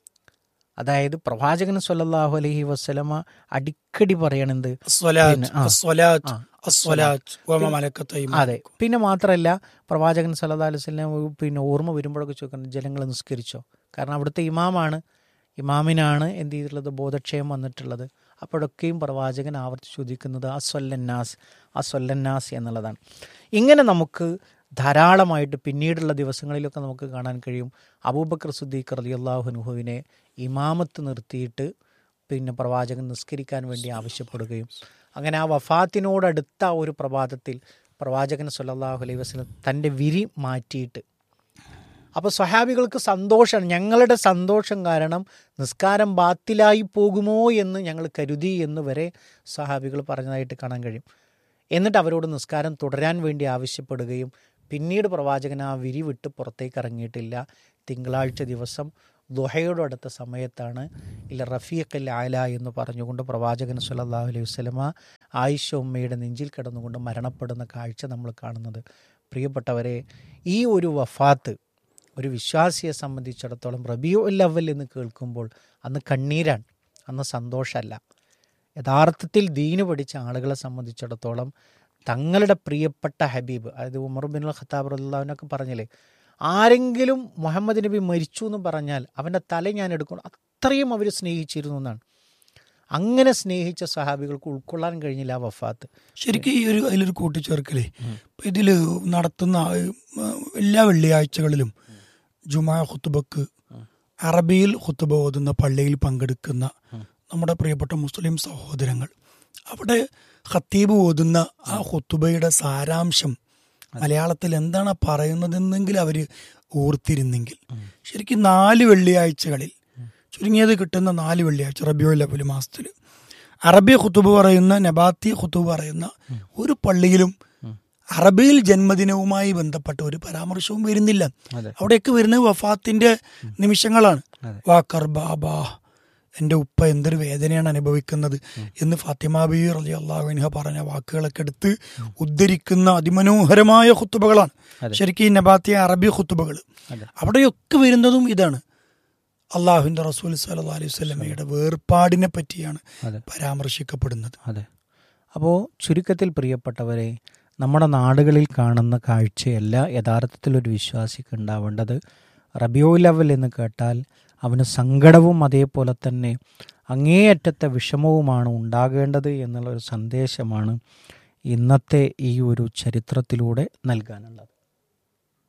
അതായത് പ്രവാചകൻ സല്ലല്ലാഹു അലൈഹി വസ്ലമ അടിക്കടി പറയണത് അസ്വലാത്ത് പിന്നെ, ആ. അസ്വലാത്ത് ആ, അസ്വലാത്ത് വമ മലക്കത്തൈമ അതെ പിന്നെ മാത്രമല്ല പ്രവാചകൻ സല്ലല്ലാഹു അലൈഹി വസല്ലം പിന്നെ ഓർമ്മ വരുമ്പോഴൊക്കെ ചോദിക്കണം ജനങ്ങൾ നിസ്കരിച്ചോ കാരണം അവിടുത്തെ ഇമാമാണ് ഇമാമിനാണ് എന്ത് ചെയ്തിട്ടുള്ളത് ബോധക്ഷയം വന്നിട്ടുള്ളത് അപ്പോഴൊക്കെയും പ്രവാചകൻ ആവർത്തിച്ച് ചോദിക്കുന്നത് അസ്വല്ലന്നാസ് അസ്വല്ലന്നാസ് എന്നുള്ളതാണ് ഇങ്ങനെ നമുക്ക് ധാരാളമായിട്ട് പിന്നീടുള്ള ദിവസങ്ങളിലൊക്കെ നമുക്ക് കാണാൻ കഴിയും അബൂബക്കർ സുദ്ദീഖ് റളിയല്ലാഹു അൻഹുവിനെ ഇമാമത്ത് നിർത്തിയിട്ട് പിന്നെ പ്രവാചകൻ നിസ്കരിക്കാൻ വേണ്ടി ആവശ്യപ്പെടുകയും അങ്ങനെ ആ വഫാത്തിനോടടുത്ത ആ ഒരു പ്രഭാതത്തിൽ പ്രവാചകൻ സല്ലല്ലാഹു അലൈഹി വസല്ലം തൻ്റെ വിരി മാറ്റിയിട്ട് അപ്പോൾ സ്വഹാബികൾക്ക് സന്തോഷമാണ് ഞങ്ങളുടെ സന്തോഷം കാരണം നിസ്കാരം ബാത്തിലായി പോകുമോ എന്ന് ഞങ്ങൾ കരുതി എന്ന് വരെ സ്വഹാബികൾ പറഞ്ഞതായിട്ട് കാണാൻ കഴിയും എന്നിട്ട് അവരോട് നിസ്കാരം തുടരാൻ വേണ്ടി ആവശ്യപ്പെടുകയും പിന്നീട് പ്രവാചകൻ ആ വിരി വിട്ട് പുറത്തേക്ക് ഇറങ്ങിയിട്ടില്ല തിങ്കളാഴ്ച ദിവസം ദുഹയോട് അടുത്ത സമയത്താണ് ഇല്ല റഫീഖ് അൽ ആല എന്ന് പറഞ്ഞുകൊണ്ട് പ്രവാചകൻ സല്ലല്ലാഹു അലൈഹി വസല്ലമ ആയിഷ ഉമ്മയുടെ നെഞ്ചിൽ കിടന്നുകൊണ്ട് മരണപ്പെടുന്ന കാഴ്ച നമ്മൾ കാണുന്നത് പ്രിയപ്പെട്ടവരെ ഈ ഒരു വഫാത്ത് ഒരു വിശ്വാസിയെ സംബന്ധിച്ചിടത്തോളം റബിയു അൽ അവൽ എന്ന് കേൾക്കുമ്പോൾ അന്ന് കണ്ണീരാണ് അന്ന് സന്തോഷമല്ല യഥാർത്ഥത്തിൽ ദീന് പഠിച്ച ആളുകളെ സംബന്ധിച്ചിടത്തോളം തങ്ങളുടെ പ്രിയപ്പെട്ട ഹബീബ് അതായത് ഉമർ ബിൻ ഖത്താബ് റല്ലാവിനൊക്കെ പറഞ്ഞില്ലേ ആരെങ്കിലും മുഹമ്മദ് നബി മരിച്ചു എന്ന് പറഞ്ഞാൽ അവൻ്റെ തല ഞാൻ എടുക്കണം അത്രയും അവർ സ്നേഹിച്ചിരുന്നു എന്നാണ് അങ്ങനെ സ്നേഹിച്ച സഹാബികൾക്ക് ഉൾക്കൊള്ളാൻ കഴിഞ്ഞില്ല ആ വഫാത്ത് ശരിക്കും ഈ ഒരു അതിലൊരു കൂട്ടിച്ചേർക്കലേ ഇപ്പൊ ഇതില് നടത്തുന്ന ആ, ഉം, എല്ലാ വെള്ളിയാഴ്ചകളിലും ജുമാ ഖുത്തുബക്ക് അറബിയിൽ ഖുത്തുബ ഓതുന്ന പള്ളിയിൽ പങ്കെടുക്കുന്ന നമ്മുടെ പ്രിയപ്പെട്ട മുസ്ലിം സഹോദരങ്ങൾ അവിടെ ഖത്തീബ് ഓതുന്ന ആ ഖുത്തുബയുടെ സാരാംശം മലയാളത്തിൽ എന്താണ് പറയുന്നതെന്നെങ്കിലും അവർ ഓർത്തിരുന്നെങ്കിൽ ശരിക്കും നാല് വെള്ളിയാഴ്ചകളിൽ ചുരുങ്ങിയത് കിട്ടുന്ന നാല് വെള്ളിയാഴ്ച റബിയോ ലബുൽ മാസത്തിൽ അറബി ഖുത്തുബ് പറയുന്ന നബാത്തി ഖുത്തുബ് പറയുന്ന ഒരു പള്ളിയിലും അറബിയിൽ ജന്മദിനവുമായി ബന്ധപ്പെട്ട ഒരു പരാമർശവും വരുന്നില്ല അതെ. അവിടെയൊക്കെ വരുന്നത് വഫാത്തിന്റെ നിമിഷങ്ങളാണ് അതെ. വാക്കർ ബാബാ എൻ്റെ ഉപ്പ എന്തൊരു വേദനയാണ് അനുഭവിക്കുന്നത് എന്ന് ഫാത്തിമ ബി റലി അള്ളാഹുവിൻഹ പറഞ്ഞ വാക്കുകളൊക്കെ എടുത്ത് ഉദ്ധരിക്കുന്ന അതിമനോഹരമായ ഖുത്തുബകളാണ് അതെ. ശരിക്കും ഈ നബാത്തിയ അറബി ഖുത്തുബകൾ അതെ. അവിടെയൊക്കെ വരുന്നതും ഇതാണ് അള്ളാഹുവിന്റെ റസൂൽ സല്ലല്ലാഹു അലൈഹി വസല്ലമയുടെ വേർപാടിനെ പറ്റിയാണ് അതെ. പരാമർശിക്കപ്പെടുന്നത് അതെ അപ്പോൾ ചുരുക്കത്തിൽ പ്രിയപ്പെട്ടവരെ നമ്മുടെ നാടുകളിൽ കാണുന്ന കാഴ്ചയല്ല യഥാർത്ഥത്തിൽ ഒരു വിശ്വാസിക്ക് ഉണ്ടാവേണ്ടത് റബിയോ ലെവൽ എന്ന് കേട്ടാൽ അവന് സങ്കടവും അതേപോലെ തന്നെ അങ്ങേയറ്റത്തെ വിഷമവുമാണ് ഉണ്ടാകേണ്ടത് എന്നുള്ള ഒരു സന്ദേശമാണ് ഇന്നത്തെ ഈ ഒരു ചരിത്രത്തിലൂടെ നൽകാനുള്ളത്